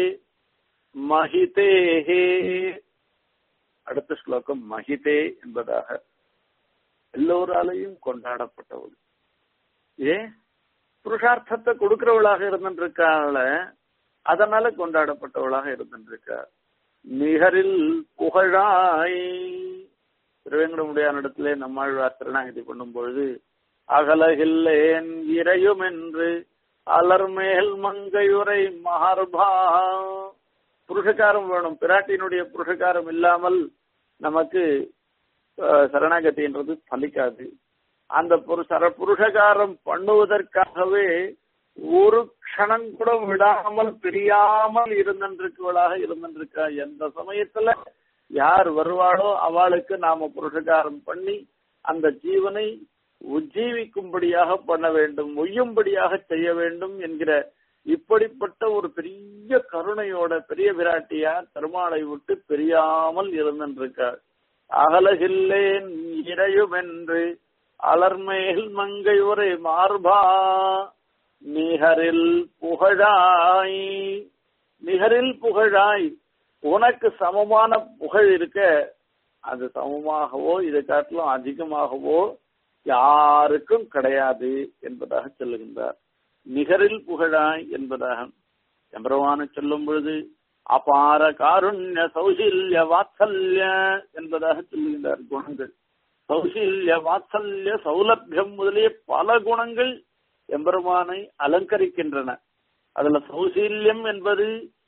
மஹிதேஹே அடுத்த ஸ்லோகம் மஹிதே என்பதாக எல்லோராலையும் கொண்டாடப்பட்டவள் ஏன் புருஷார்த்தத்தை கொடுக்கிறவளாக இருந்திருக்காள அதனால கொண்டாடப்பட்டவளாக இருந்திருக்கா நிகரில் புகழாய் திருவேங்கடமுடியானிடத்திலே நம்மாழ்வார் திருநாகதி பண்ணும் பொழுது அகலகில்லேன் இறையும் என்று அலர்மேல் மங்கையுரை மகர்பா புருஷகாரம் வேணும் பிராட்டியினுடைய புருஷகாரம் இல்லாமல் நமக்கு சரணாகதின்றது பலிக்காது அந்த புருஷர புருஷகாரம் பண்ணுவதற்காகவே ஒரு க்ஷணம் கூட விடாமல் பிரியாமல் இருந்திருக்கவளாக இருந்திருக்கா எந்த சமயத்துல யார் வருவாளோ அவளுக்கு நாம புருஷகாரம் பண்ணி அந்த ஜீவனை உஜ்ஜீவிக்கும்படியாக பண்ண வேண்டும் உய்யும்படியாக செய்ய வேண்டும் என்கிற இப்படிப்பட்ட ஒரு பெரிய கருணையோட பெரிய விராட்டியா பெருமாளை விட்டு பிரியாமல் இருந்திருக்காள் அகலகில்லேன் இறையுமென்று அலர்மேல் மங்கை ஒரே மார்பா நிகரில் புகழாய் நிகரில் புகழாய் உனக்கு சமமான புகழ் இருக்க அது சமமாகவோ இதை காட்டிலும் அதிகமாகவோ யாருக்கும் கிடையாது என்பதாக சொல்லுகின்றார் நிகரில் புகழாய் என்பதாக எம்பரவான சொல்லும் பொழுது அபார காருண்ய சௌசில்ய வாத்சல்ய என்பதாக சொல்லுகின்றார் குணங்கள் சௌசில்ய வாத்சல்ய சௌலபியம் முதலிய பல குணங்கள் எம்பெருமானை அலங்கரிக்கின்றன அதுல சௌசீல்யம் என்பது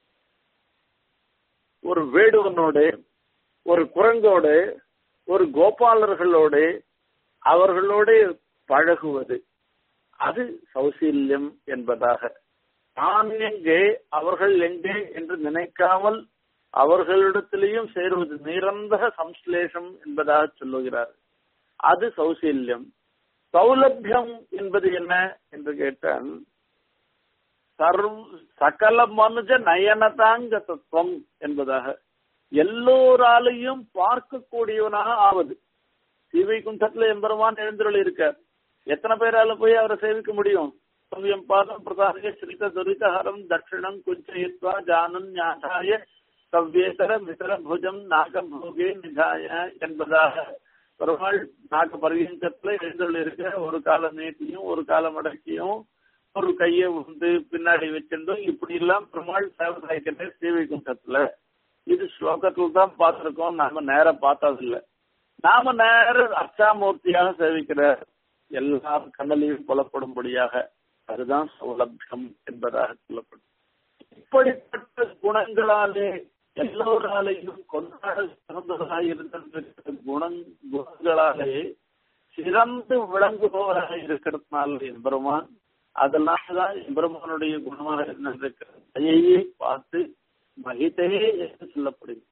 ஒரு வேடுவனோடு ஒரு குரங்கோடு ஒரு கோபாலர்களோடு அவர்களோடு பழகுவது அது சௌசீல்யம் என்பதாக நான் எங்கே அவர்கள் எங்கே என்று நினைக்காமல் அவர்களிடத்திலேயும் சேருவது நிரந்தர சம்ஸ்லேஷம் என்பதாக சொல்லுகிறார் அது சௌசீல்யம் சௌலபியம் என்பது என்ன என்று கேட்டால் சர்வ சகல மனுஜ நயனதாங்க தத்துவம் என்பதாக எல்லோராலையும் பார்க்கக்கூடியவனாக ஆவது ஸ்ரீவைகுண்டத்துல எம்பெருமான் எழுந்துள்ள இருக்கார் எத்தனை பேரால போய் அவரை சேவிக்க முடியும் சவ்யம் பாதம் பிரதாரிய ஸ்ரீத துரிதஹரம் தட்சிணம் குஞ்சயித்வா ஜானன் ஞாதாய சவ்யேதர மிதர புஜம் நாகபோகே நிதாய என்பதாக பெருமாள் நாக பரியங்கத்துல எழுந்துள்ள இருக்க ஒரு காலம் நீட்டியும் ஒரு காலம் அடக்கியும் ஒரு கையை வந்து பின்னாடி வச்சிருந்தோம் இப்படி எல்லாம் பெருமாள் சேவதாய்க்கின்ற ஸ்ரீவைகுண்டத்துல இது ஸ்லோகத்தில் தான் பார்த்திருக்கோம் நாம நேர பார்த்ததில்லை நாம நேர அர்ச்சாமூர்த்தியாக சேவிக்கிற எல்லாரும் கண்ணலையும் புலப்படும்படியாக அதுதான் சௌலபியம் என்பதாக சொல்லப்படும் இப்படிப்பட்ட குணங்களாலே எல்லோராலையும் கொண்டாட சிறந்தவராக இருந்திருக்கிற குணங் குணங்களாலே சிறந்து விளங்குபவராக இருக்கிறதுனால எம்பெருமான் அதெல்லாம் தான் எம்பெருமானுடைய குணமாக இருந்திருக்கிற தயையை பார்த்து மகிதையே என்று சொல்லப்படுகிறது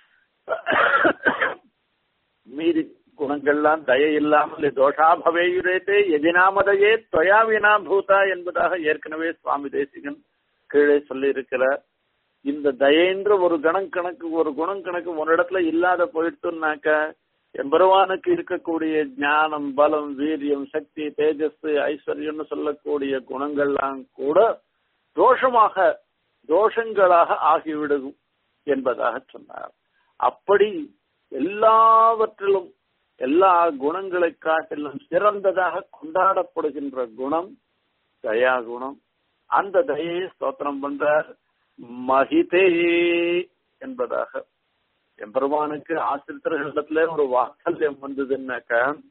மீறி குணங்கள்லாம் தய இல்லாமல் தோஷா பவேயுரேத்தே எதினாமதையே தொயா வினா பூதா என்பதாக ஏற்கனவே சுவாமி தேசிகன் கீழே சொல்லி இருக்கிறார் இந்த தயன்ற ஒரு கணம் கணக்கு ஒரு குணம் கணக்கு ஒரு இடத்துல இல்லாத போயிட்டுனாக்க எம்பெருவானுக்கு இருக்கக்கூடிய ஞானம் பலம் வீரியம் சக்தி தேஜஸ் ஐஸ்வர்யம்னு சொல்லக்கூடிய குணங்கள்லாம் கூட தோஷமாக தோஷங்களாக ஆகிவிடும் என்பதாக சொன்னார் அப்படி எல்லாவற்றிலும் எல்லா குணங்களை காட்டிலும் சிறந்ததாக கொண்டாடப்படுகின்ற குணம் தயா குணம் அந்த தயையை ஸ்தோத்திரம் பண்றார் மகிதே என்பதாக எம்பெருமானுக்கு ஆசிரியர்களிடத்துல ஒரு வாத்சல்யம் வந்ததுன்னாக்க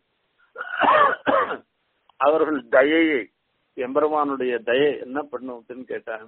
அவர்கள் தயையை எம்பெருமானுடைய தயை என்ன பண்ணும் அப்படின்னு கேட்டான்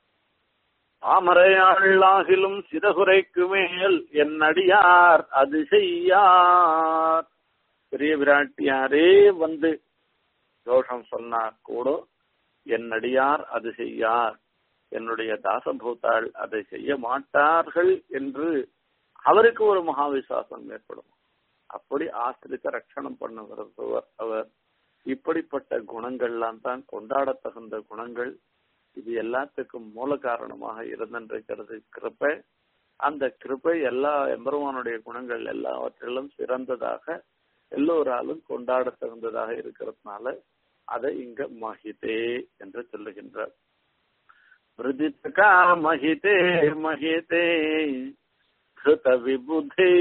தாமரையாளாகிலும் சிறகுரைக்கு மேல் என் அடியார் அது செய்யார் பெரிய விராட்டியாரே வந்து தோஷம் சொன்னா கூட என் அடியார் அது செய்யார் என்னுடைய தாசபூத்தாள் அதை செய்ய மாட்டார்கள் என்று அவருக்கு ஒரு மகாவிசுவாசம் ஏற்படும் அப்படி ஆசிரித்த ரட்சணம் பண்ண வருபவர் அவர் இப்படிப்பட்ட குணங்கள்லாம் தான் கொண்டாட தகுந்த குணங்கள் இது எல்லாத்துக்கும் மூல காரணமாக இருந்திருக்கிறது கிருப்பை அந்த கிருப்பை எல்லா எம்பெருமானுடைய குணங்கள் எல்லாவற்றிலும் சிறந்ததாக எல்லோராலும் கொண்டாட தகுந்ததாக இருக்கிறதுனால அதை இங்க மகிதே என்று சொல்லுகின்றார் மிருதித்தகா மகிதே மகிதே கிருத விபுதே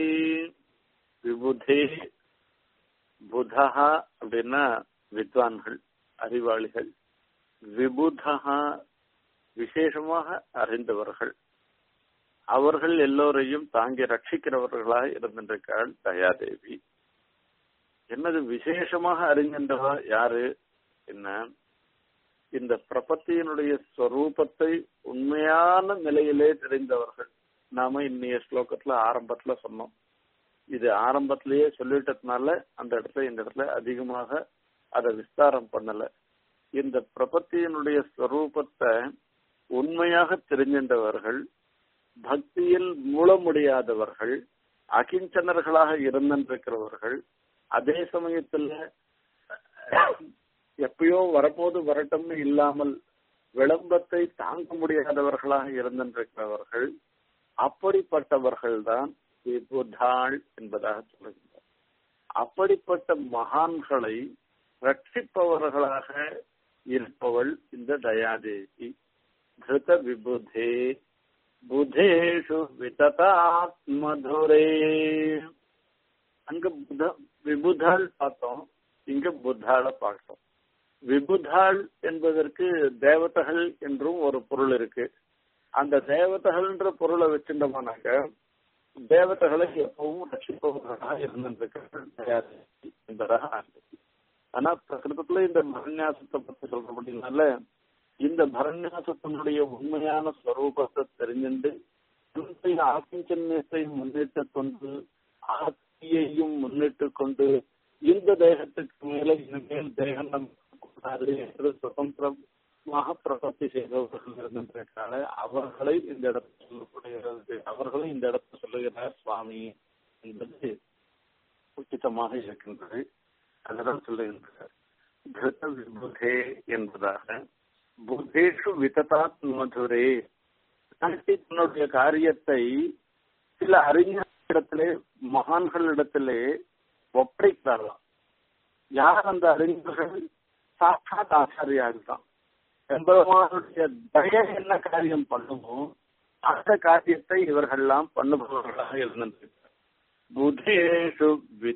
விபுதே புதா அப்படின்னா வித்வான்கள் அறிவாளிகள் விபுதா விசேஷமாக அறிந்தவர்கள் அவர்கள் எல்லோரையும் தாங்கி ரட்சிக்கிறவர்களாக இருந்திருக்காள் தயாதேவி என்னது விசேஷமாக அறிகின்றவா யாரு என்ன இந்த பிரபத்தியினுடைய ஸ்வரூபத்தை உண்மையான நிலையிலே தெரிந்தவர்கள் நாம இன்னைய ஸ்லோகத்துல ஆரம்பத்துல சொன்னோம் இது ஆரம்பத்திலேயே சொல்லிட்டதுனால அந்த இடத்துல இந்த இடத்துல அதிகமாக அதை விஸ்தாரம் பண்ணல இந்த பிரபத்தியினுடைய ஸ்வரூபத்தை உண்மையாக தெரிஞ்சின்றவர்கள் பக்தியில் மூழ முடியாதவர்கள் அகிஞ்சனர்களாக இருந்திருக்கிறவர்கள் அதே சமயத்துல எப்பயோ வரப்போது வரட்டும்னு இல்லாமல் விளம்பத்தை தாங்க முடியாதவர்களாக இருந்திருக்கிறவர்கள் அப்படிப்பட்டவர்கள் தான் விபுதாள் என்பதாக சொல்லுகின்றார் அப்படிப்பட்ட மகான்களை ரட்சிப்பவர்களாக இருப்பவள் இந்த தயாதேவி திருத விபுதே புதேஷு விததாத்மதுரே அங்க புத விபுதாள் பார்த்தோம் இங்க புத்தாள பார்த்தோம் விபுதாள் என்பதற்கு தேவதைகள் என்றும் ஒரு பொருள் இருக்கு அந்த தேவதைகள்ன்ற பொருளை வச்சிருந்தோம்னாக்க தேவதைகளை எப்பவும் ரட்சிப்பவர்களாக இருந்திருக்கிறார்கள் என்பதாக ஆனா பிரகிருதத்துல இந்த பரநியாசத்தை பத்தி சொல்றபடினால இந்த பரநியாசத்தினுடைய உண்மையான ஸ்வரூபத்தை தெரிஞ்சுண்டு ஆக்கிஞ்சன்யத்தை முன்னிட்டு கொண்டு ஆத்தியையும் முன்னிட்டு கொண்டு இந்த தேகத்துக்கு மேல இனிமேல் தேகம் கூடாது என்று சுதந்திரமாக பிரபத்தி செய்தவர்கள் இருந்திருக்கால அவர்களை இந்த இடத்துல சொல்லப்படுகிறது அவர்களை இந்த இடத்துல சொல்லுகிறார் சுவாமி என்பது உச்சிதமாக இருக்கின்றது அதுதான் சொல்லுகின்றார் கிருத விபுதே என்பதாக புத்தேஷு விததாத் மதுரே தன்னுடைய காரியத்தை சில அறிஞர்களிடத்திலே மகான்களிடத்திலே ஒப்படைக்கிறார்களாம் யார் அந்த அறிஞர்கள் சாட்சாத் ஆச்சாரியார்கள் தான் எம்பெருமானுடைய தய என்ன காரியம் பண்ணுமோ அந்த காரியத்தை இவர்கள்லாம் பண்ணுபவர்களாக இருந்திருக்கிறார் புதேஷு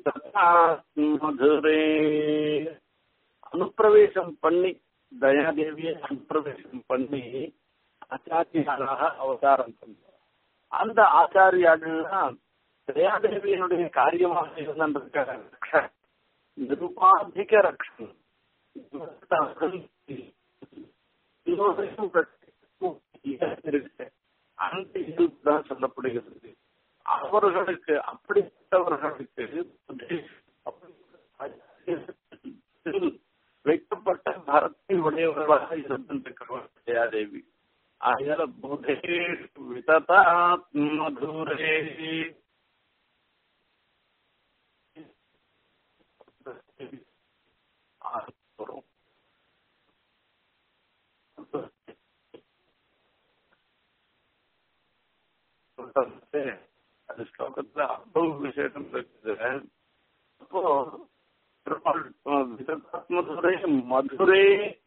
மதுரே அனுப்பிரவேசம் பண்ணி தயாதேவியை அனுப்பிரவேசம் பண்ணி ஆச்சாரியாராக அவதாரம் பண்ணார் அந்த ஆச்சாரியாக்கள்லாம் தயாதேவியினுடைய காரியமாக இருந்திருக்க நிருபாதிக ரக்ஷன் அந்த இயல்பு தான் சொல்லப்படுகிறது அவர்களுக்கு அப்படிப்பட்டவர்களுக்கு வைக்கப்பட்ட பரத்தை உடையவர்களாக இருந்திருக்கிறவர் ஜெயாதேவி ஆயால புதே விததா மதுரே வரும் அது ஸ்லோகத்துல அவ்வளவு விசேஷம் இருக்குது அப்போ பெருமாள் விதத்தாத்மதுரே மதுரே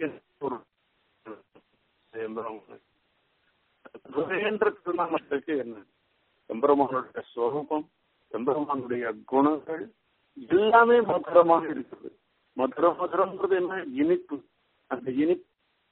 மதுரேன்ற திருநாமத்துக்கு என்ன எம்பெருமானுடைய ஸ்வரூபம் எம்பெருமானுடைய குணங்கள் எல்லாமே மதுரமாக இருக்குது மதுர மதுரம்ன்றது என்ன இனிப்பு அந்த இனிப்பு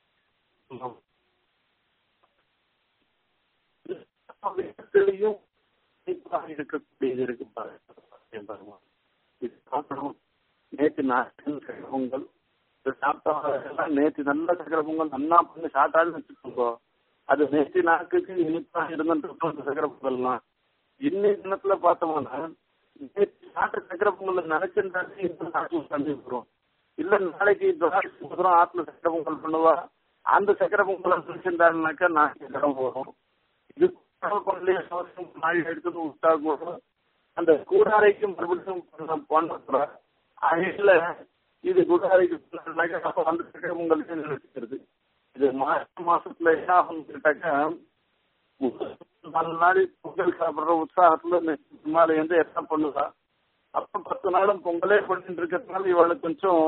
விதத்திலையும் இனிப்பாக இருக்கக்கூடியது இருக்கு பாருங்க இது பார்க்கணும் நேற்று நாட்டின் சக்கர பொங்கல் சாப்பிட்டவங்க நேற்று நல்ல சக்கர பொங்கல் நல்லா பண்ணி சாப்பிட்டாலும் வச்சுக்கோங்க அது நேற்று நாக்குக்கு இனிப்பாக இருந்துட்டு சக்கர பொங்கல்லாம் இன்னைக்கு தினத்துல பார்த்தோம்னா நேற்று சாப்பிட்ட சக்கர பொங்கல் நினைச்சிருந்தாலே இந்த நாட்டில் தண்ணி வரும் இல்ல நாளைக்கு துவாரம் ஆத்துல சக்கர பொங்கல் பண்ணுவா அந்த சக்கர பொங்கலை நினைச்சிருந்தாருனாக்கா நாளைக்கு இடம் வரும் இது பண்ணலையே நாள் எடுத்துட்டு விட்டா கூட அந்த கூடாரைக்கு மறுபடியும் பண்ண அதில் இது கூடாரைக்கு அப்ப அந்த சக்கர பொங்கலுக்கு நினைச்சுக்கிறது இது மார்ச் மாசத்துல என்ன ஆகும் கேட்டாக்கா நாலு நாள் பொங்கல் சாப்பிடுற உற்சாகத்துல மேல இருந்து என்ன பண்ணுதா அப்ப பத்து நாளும் பொங்கலே பண்ணிட்டு இருக்கிறதுனால இவளுக்கு கொஞ்சம்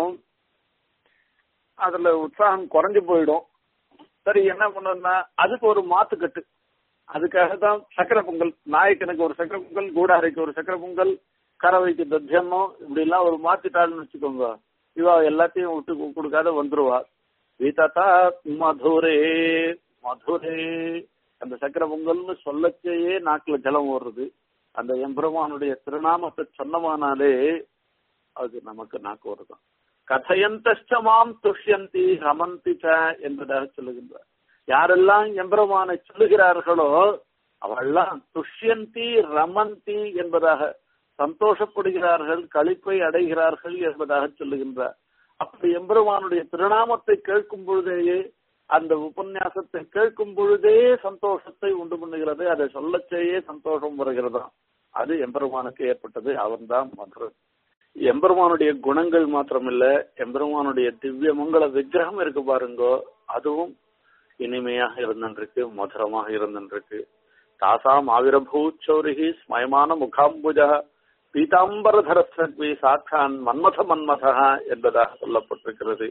அதுல உற்சாகம் குறைஞ்சு போயிடும் சரி என்ன பண்ணா அதுக்கு ஒரு மாத்துக்கட்டு அதுக்காக தான் சக்கரை பொங்கல் நாயக்கனுக்கு ஒரு சக்கரை பொங்கல் கூடாரைக்கு ஒரு சக்கரை பொங்கல் கறவைக்கு தத்தியமம் இப்படி எல்லாம் ஒரு மாத்திட்டாள்னு வச்சுக்கோங்க இவா எல்லாத்தையும் விட்டு கொடுக்காத வந்துருவா வீதாத்தா மதுரே மதுரே அந்த சக்கரை பொங்கல்னு சொல்லச்சேயே நாக்குல ஜலம் ஓடுறது அந்த எம்பெருமானுடைய திருநாமத்தை சொன்னமானாலே அது நமக்கு நாக்கு வருதான் கதையந்தமாம் துஷ்யந்தி ரமந்தி ச என்பதாக சொல்லுகின்றார் யாரெல்லாம் எம்பெருமானை சொல்லுகிறார்களோ அவெல்லாம் துஷ்யந்தி ரமந்தி என்பதாக சந்தோஷப்படுகிறார்கள் களிப்பை அடைகிறார்கள் என்பதாக சொல்லுகின்றார் அப்படி எம்பெருமானுடைய திருநாமத்தை கேட்கும் பொழுதேயே அந்த உபன்யாசத்தை கேட்கும் பொழுதே சந்தோஷத்தை உண்டு பண்ணுகிறது அதை சொல்லச்சேயே சந்தோஷம் வருகிறதா அது எம்பெருமானுக்கு ஏற்பட்டது அவன்தான் மதுரை எம்பெருமானுடைய குணங்கள் மாத்திரமில்ல எம்பெருமானுடைய திவ்ய மங்கள விக்கிரகம் இருக்கு பாருங்கோ அதுவும் இனிமையாக இருந்திருக்கு மதுரமாக இருந்திருக்கு தாசாம் ஆவிரபூச்சௌரிகி ஸ்மயமான முகாம்புஜ பீதாம்பரதரஸ்வி சாட்சான் மன்மத மன்மதா என்பதாக சொல்லப்பட்டிருக்கிறது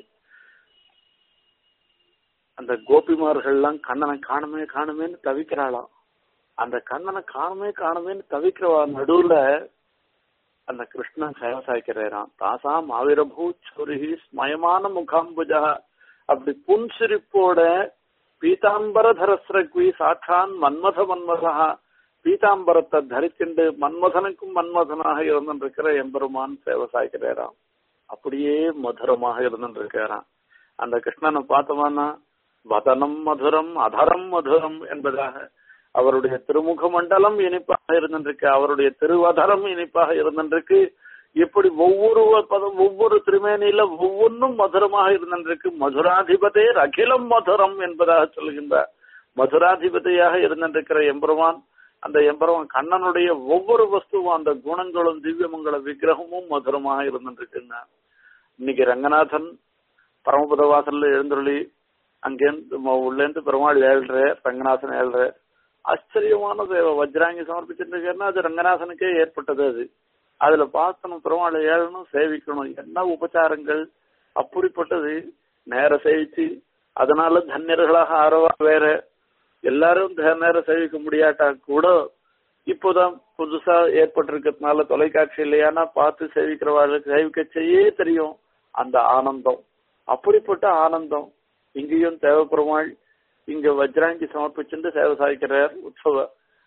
அந்த கோபிமார்கள்லாம் கண்ணனை காணுமே காணுமேன்னு தவிக்கிறாளாம் அந்த கண்ணனை காணுமே காணுமேன்னு தவிக்கிறவா நடுவுல அந்த கிருஷ்ணன் சேவை சாய்க்கிறாராம் தாசாம் ஆவிரபூ சொருகி ஸ்மயமான முகாம்புஜா அப்படி புன்சிரிப்போட பீதாம்பர தரஸ்ரக்வி சாட்சான் மன்மத மன்மதா பீதாம்பரத்தை தரிச்சுண்டு மன்மதனுக்கும் மன்மதனாக இருந்திருக்கிற எம்பெருமான் சேவை சாய்க்கிறாராம் அப்படியே மதுரமாக இருந்திருக்கிறாராம் அந்த கிருஷ்ணனை பார்த்தோம்னா வதனம் மதுரம் அதரம் மதுரம் என்பதாக அவருடைய திருமுக மண்டலம் இனிப்பாக இருந்திருக்கு அவருடைய திருவதரம் இனிப்பாக இருந்திருக்கு இப்படி ஒவ்வொரு பதம் ஒவ்வொரு திருமேனியில ஒவ்வொன்றும் மதுரமாக இருந்திருக்கு மதுராதிபதே அகிலம் மதுரம் என்பதாக சொல்கின்றார் மதுராதிபதியாக இருந்திருக்கிற எம்பெருமான் அந்த எம்பெருமான் கண்ணனுடைய ஒவ்வொரு வஸ்துவும் அந்த குணங்களும் திவ்யமங்கள விக்கிரகமும் மதுரமாக இருந்திருக்குன்னா இன்னைக்கு ரங்கநாதன் பரமபத வாசல்ல எழுந்துருளி அங்கேருந்து உள்ளேந்து பெருமாள் ஏழ்ற ரங்கநாதன் ஏழ்ற ஆச்சரியமான சேவை வஜ்ராங்கி சமர்ப்பிச்சிருக்கேன்னா அது ரங்கநாதனுக்கே ஏற்பட்டது அது அதுல பார்க்கணும் பெருமாளை ஏழணும் சேவிக்கணும் என்ன உபச்சாரங்கள் அப்படிப்பட்டது நேர சேவிச்சு அதனால தன்யர்களாக ஆரவா வேற எல்லாரும் நேரம் சேவிக்க முடியாட்டா கூட இப்போதான் புதுசா ஏற்பட்டிருக்கிறதுனால தொலைக்காட்சி இல்லையானா பார்த்து சேவிக்கிறவாளுக்கு சேவிக்க செய்யே தெரியும் அந்த ஆனந்தம் அப்படிப்பட்ட ஆனந்தம் இங்கேயும் தேவப்பெருமாள் இங்க வஜ்ராங்கி சமர்ப்பிச்சுட்டு சேவை சாய்க்கிறார் உற்சவ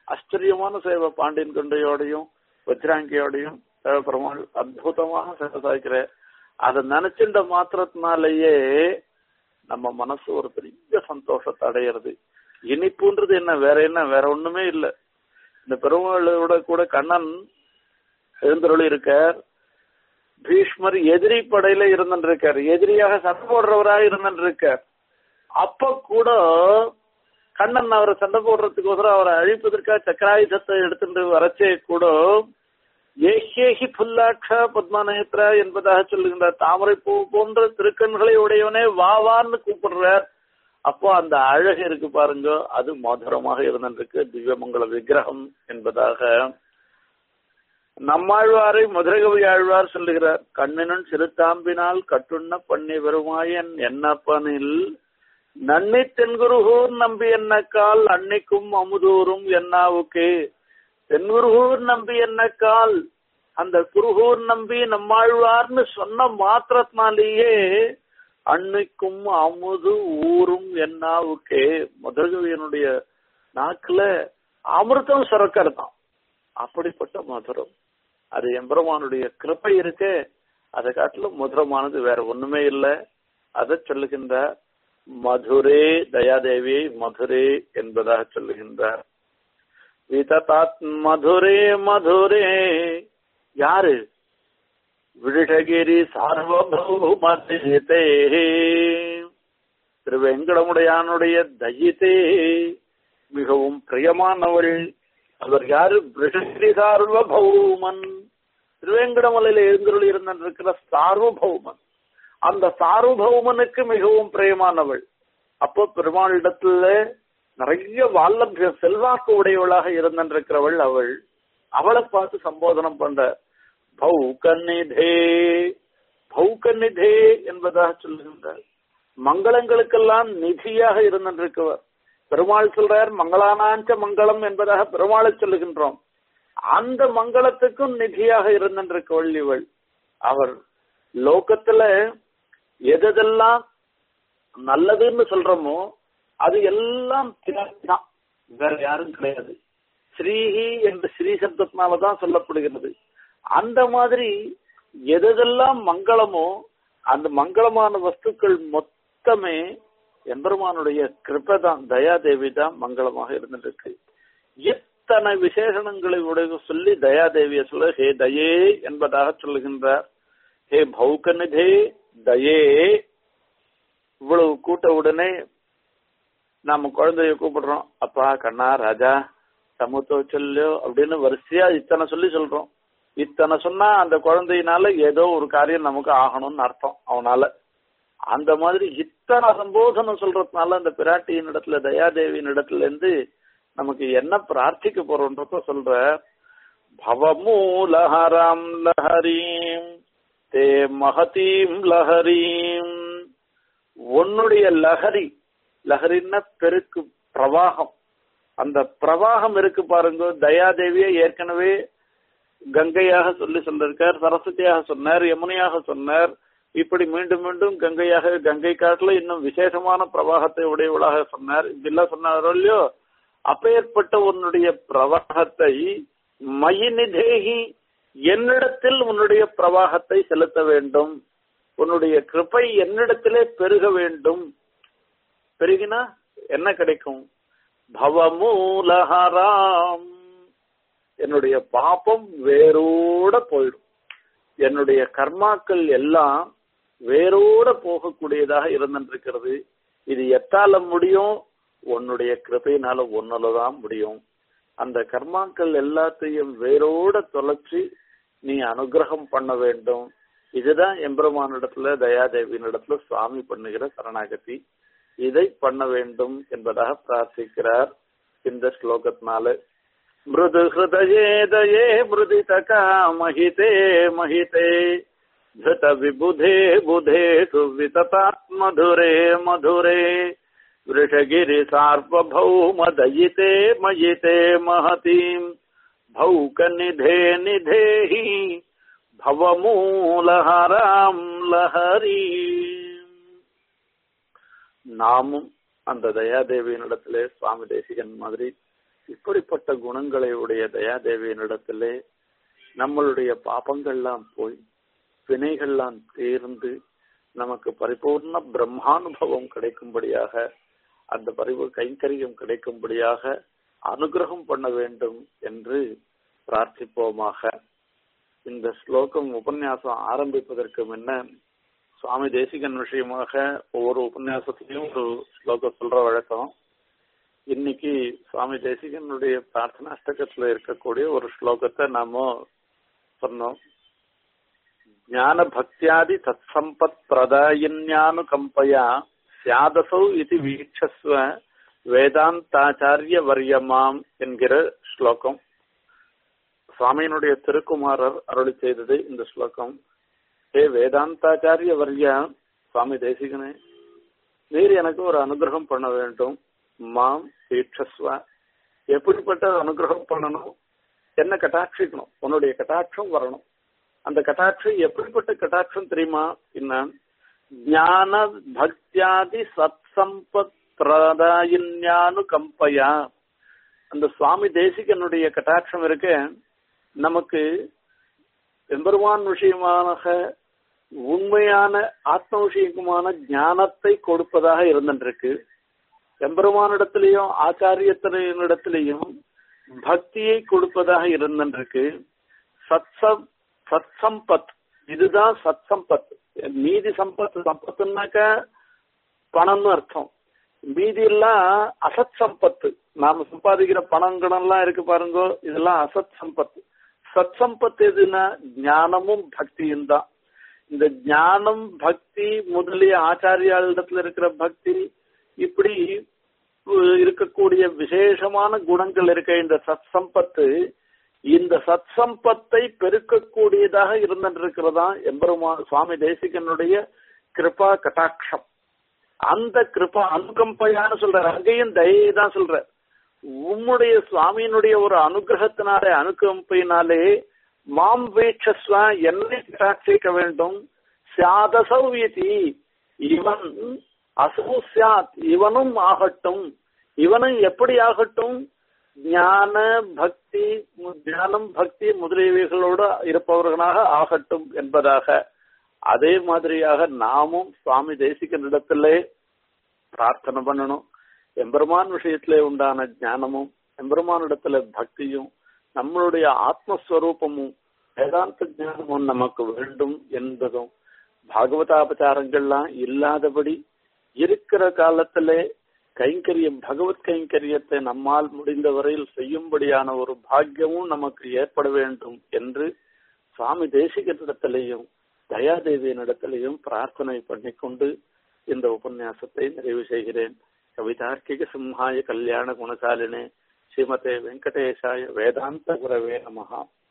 ஆச்சரியமான சேவை பாண்டியன் கொண்டையோடையும் வஜ்ராங்கியோடையும் பெருமாள் அற்புதமாக சேவை சாய்க்கிற அதை நினைச்சின்ற மாத்திரத்தினாலேயே நம்ம மனசு ஒரு பெரிய சந்தோஷத்தை அடையிறது இனிப்புன்றது என்ன வேற என்ன வேற ஒண்ணுமே இல்லை இந்த பெருமாளோட கூட கண்ணன் எழுந்தருளி இருக்கார் பீஷ்மர் எதிரி படையில இருந்திருக்கார் எதிரியாக சண்டை போடுறவராக இருந்திருக்கார் அப்ப கூட கண்ணன் அவரை சண்டை போடுறதுக்கோசரம் அவரை அழிப்பதற்காக சக்கராயுதத்தை எடுத்துட்டு வரச்சே கூட ஏஹேஹி புல்லாட்சா பத்மநேத்ரா என்பதாக சொல்லுகின்ற தாமரை பூ போன்ற திருக்கண்களை உடையவனே வா வான்னு கூப்பிடுறார் அப்போ அந்த அழகு இருக்கு பாருங்க அது மதுரமாக இருந்திருக்கு திவ்யமங்கல விக்கிரகம் என்பதாக நம்மாழ்வாரை மதுரகவி ஆழ்வார் சொல்லுகிறார் கண்ணினும் சிறுத்தாம்பினால் கட்டுண்ண பண்ணி வருமாயன் என்னப்பனில் நன்னி தென்குருகூர் நம்பி என்னக்கால் அன்னைக்கும் அமுதூரும் என்னாவுக்கே தென்குருகூர் நம்பி என்னக்கால் அந்த குருகூர் நம்பி நம்மாழ்வார்னு சொன்ன மாத்திரத்தினாலேயே அன்னைக்கும் அமுது ஊரும் என்னாவுக்கே மதுரகவியனுடைய நாக்குல அமிர்தம் சுரக்கிறதாம் அப்படிப்பட்ட மதுரம் அது எம்பெருமானுடைய கிருப்பை இருக்கே அதை காட்டிலும் மதுரமானது வேற ஒண்ணுமே இல்லை அதை சொல்லுகின்ற மதுரே தயாதேவி மதுரே என்பதாக சொல்லுகின்றார் விததாத் மதுரே மதுரே யாரு விருஷகிரி சார்வபௌமதே திரு வெங்கடமுடையானுடைய தயித்தே மிகவும் பிரியமானவள் அவர் யாரு விருஷகிரி சார்வபௌமன் திருவேங்கடமலையில எழுந்தருள் இருந்திருக்கிற சார்வபௌமன் அந்த சார்வபௌமனுக்கு மிகவும் பிரியமானவள் அப்போ பெருமாளிடத்துல நிறைய வால்லபிய செல்வாக்கு உடையவளாக இருந்திருக்கிறவள் அவள் அவளை பார்த்து சம்போதனம் பண்ற பௌகநிதே பௌகநிதே என்பதாக சொல்லுகின்றார் மங்களங்களுக்கெல்லாம் நிதியாக இருந்திருக்கவர் பெருமாள் சொல்றார் மங்களானாஞ்ச மங்களம் என்பதாக பெருமாளை சொல்லுகின்றோம் அந்த மங்களத்துக்கும் நிதியாக இருந்திருக்கவள் இவள் அவர் லோகத்துல எதெல்லாம் நல்லதுன்னு சொல்றோமோ அது எல்லாம் தான் வேற யாரும் கிடையாது ஸ்ரீஹி என்ற ஸ்ரீ சப்தத்தினாலதான் சொல்லப்படுகிறது அந்த மாதிரி எதெல்லாம் மங்களமோ அந்த மங்களமான வஸ்துக்கள் மொத்தமே எம்பெருமானுடைய கிருப்பை தான் தயாதேவி தான் மங்களமாக இருந்துருக்கு இத்தனை விசேஷணங்களை உடைய சொல்லி தயாதேவிய சொல்ல ஹே தயே என்பதாக சொல்லுகின்றார் ஹே பௌகநிதே தயே இவ்வளவு கூட்ட உடனே நாம குழந்தைய கூப்பிடுறோம் அப்பா கண்ணா ராஜா சமூத்தோ சொல்லோ அப்படின்னு வரிசையா இத்தனை சொல்லி சொல்றோம் இத்தனை சொன்னா அந்த குழந்தையினால ஏதோ ஒரு காரியம் நமக்கு ஆகணும்னு அர்த்தம் அவனால அந்த மாதிரி இத்தனை சம்போதனம் சொல்றதுனால அந்த பிராட்டியின் இடத்துல தயாதேவியின் இடத்துல இருந்து நமக்கு என்ன பிரார்த்திக்க போறோன்றத சொல்ற பவமூலஹராம் லஹரீம் தே மகதீம் லஹரீம் உன்னுடைய லஹரி லஹரின்னா பெருக்கு பிரவாகம் அந்த பிரவாகம் இருக்கு பாருங்க தயாதேவியை ஏற்கனவே கங்கையாக சொல்லி சொல்லிருக்கார் சரஸ்வதியாக சொன்னார் யமுனையாக சொன்னார் இப்படி மீண்டும் மீண்டும் கங்கையாக கங்கை காட்டுல இன்னும் விசேஷமான பிரவாகத்தை உடையவளாக சொன்னார் இப்படிலாம் சொன்னாரோ இல்லையோ அப்பேற்பட்ட உன்னுடைய பிரவாகத்தை மயினிதேகி என்னிடத்தில் உன்னுடைய பிரவாகத்தை செலுத்த வேண்டும் உன்னுடைய கிருப்பை என்னிடத்திலே பெருக வேண்டும் பெருகினா என்ன கிடைக்கும் பவமூலஹராம் என்னுடைய பாப்பம் வேரோட போயிடும் என்னுடைய கர்மாக்கள் எல்லாம் வேரோட போகக்கூடியதாக இருந்திருக்கிறது இது எத்தால முடியும் உன்னுடைய கிருபையினால ஒன்னாலதான் முடியும் அந்த கர்மாக்கள் எல்லாத்தையும் வேரோட தொலைச்சி நீ அனுகிரகம் பண்ண வேண்டும் இதுதான் எம்பெருமானிடத்துல தயாதேவியினிடத்துல சுவாமி பண்ணுகிற சரணாகதி இதை பண்ண வேண்டும் என்பதாக பிரார்த்திக்கிறார் இந்த ஸ்லோகத்தினால மிருது ஹிருதயே தயே மிருதிதகா மகிதே மகிதே धृत विबुधे बुधेषु विततात्मधुरे मधुरे वृषगिरि सार्वभौमदयिते मयिते महतीम् भौकनिधे निधेहि भवमूलहराम् லஹரி நாமும் அந்த தயாதேவியினிடத்திலே சுவாமி தேசிகன் மாதிரி இப்படிப்பட்ட குணங்களை உடைய தயாதேவியனிடத்திலே நம்மளுடைய பாபங்கள்லாம் போய் வினைகள்லாம் தேர்ந்து நமக்கு பரிபூர்ண பிரம்மானுபவம் கிடைக்கும்படியாக அந்த பரிவு கைங்கரியம் கிடைக்கும்படியாக அனுகிரகம் பண்ண வேண்டும் என்று பிரார்த்திப்போமாக இந்த ஸ்லோகம் உபன்யாசம் ஆரம்பிப்பதற்கு முன்ன சுவாமி தேசிகன் விஷயமாக ஒவ்வொரு உபன்யாசத்திலையும் ஒரு ஸ்லோகம் சொல்ற வழக்கம் இன்னைக்கு சுவாமி தேசிகனுடைய பிரார்த்தனா அஷ்டகத்துல இருக்கக்கூடிய ஒரு ஸ்லோகத்தை நாம சொன்னோம் ஞான பக்தியாதி தத் சம்பத் பிரதாயின்யானு கம்பயா சியாதசௌ இது வீட்சஸ்வ வேதாந்தாச்சாரிய வரியமாம் என்கிற ஸ்லோகம் சுவாமியினுடைய திருக்குமாரர் அருளி செய்தது இந்த ஸ்லோகம் ஏ வேதாந்தாச்சாரிய வர்யா சுவாமி தேசிகனே நீர் எனக்கு ஒரு அனுகிரகம் பண்ண வேண்டும் மாம் வீட்சஸ்வ எப்படிப்பட்ட அனுகிரகம் பண்ணணும் என்ன கட்டாட்சிக்கணும் உன்னுடைய கட்டாட்சம் வரணும் அந்த கட்டாட்சம் எப்படிப்பட்ட கட்டாட்சம் தெரியுமா என்ன ஞான பக்தியாதி சத் சம்பத் பிரதாயின்யானு கம்பையா அந்த சுவாமி தேசிகனுடைய கட்டாட்சம் இருக்க நமக்கு எம்பெருமான் விஷயமாக உண்மையான ஆத்ம விஷயமான ஞானத்தை கொடுப்பதாக இருந்திருக்கு எம்பெருமானிடத்திலையும் ஆச்சாரியத்தினிடத்திலையும் பக்தியை கொடுப்பதாக இருந்திருக்கு சத்சம் சத் சம்பத் இதுதான் சத் சம்பத் மீதி சம்பத் சம்பத்துனாக்க பணம்னு அர்த்தம் மீதி எல்லாம் அசத் சம்பத்து நாம சம்பாதிக்கிற பணம் எல்லாம் இருக்கு பாருங்க இதெல்லாம் அசத் சம்பத்து சத் சம்பத் எதுனா ஞானமும் பக்தியும் தான் இந்த ஞானம் பக்தி முதலிய ஆச்சாரியாளிடத்துல இருக்கிற பக்தி இப்படி இருக்கக்கூடிய விசேஷமான குணங்கள் இருக்க இந்த சத் சம்பத்து இந்த சத் சம்பத்தை பெருக்கக்கூடியதாக இருந்திருக்கிறதா எம்பெருமான் சுவாமி தேசிகனுடைய கிருபா கட்டாட்சம் அந்த கிருபா அனுகம்பையான்னு சொல்ற அங்கேயும் தயை தான் சொல்ற உம்முடைய சுவாமியினுடைய ஒரு அனுகிரகத்தினாலே அனுகம்பையினாலே மாம் வீட்சஸ்வா என்னை கட்டாட்சிக்க வேண்டும் சாதசௌவியதி இவன் அசௌ சாத் இவனும் ஆகட்டும் இவனும் எப்படி ஆகட்டும் ஞான பக்தி ஞானம் பக்தி முதலியவைகளோடு இருப்பவர்களாக ஆகட்டும் என்பதாக அதே மாதிரியாக நாமும் சுவாமி தேசிகனிடத்திலே பிரார்த்தனை பண்ணணும் எம்பெருமான் விஷயத்திலே உண்டான ஞானமும் எம்பெருமானிடத்துல பக்தியும் நம்மளுடைய ஆத்மஸ்வரூபமும் வேதாந்த ஞானமும் நமக்கு வேண்டும் என்பதும் பாகவதாபச்சாரங்கள்லாம் இல்லாதபடி இருக்கிற காலத்திலே கைங்கரியம் பகவத் கைங்கரியத்தை நம்மால் முடிந்த வரையில் செய்யும்படியான ஒரு பாக்கியமும் நமக்கு ஏற்பட வேண்டும் என்று சுவாமி தேசிகத்திடத்திலேயும் தயாதேவியினிடத்திலேயும் பிரார்த்தனை பண்ணிக்கொண்டு இந்த உபன்யாசத்தை நிறைவு செய்கிறேன் கவிதார்க்கிக சிம்ஹாய கல்யாண குணசாலினே ஸ்ரீமதே வெங்கடேஷாய வேதாந்த குரவே நமகா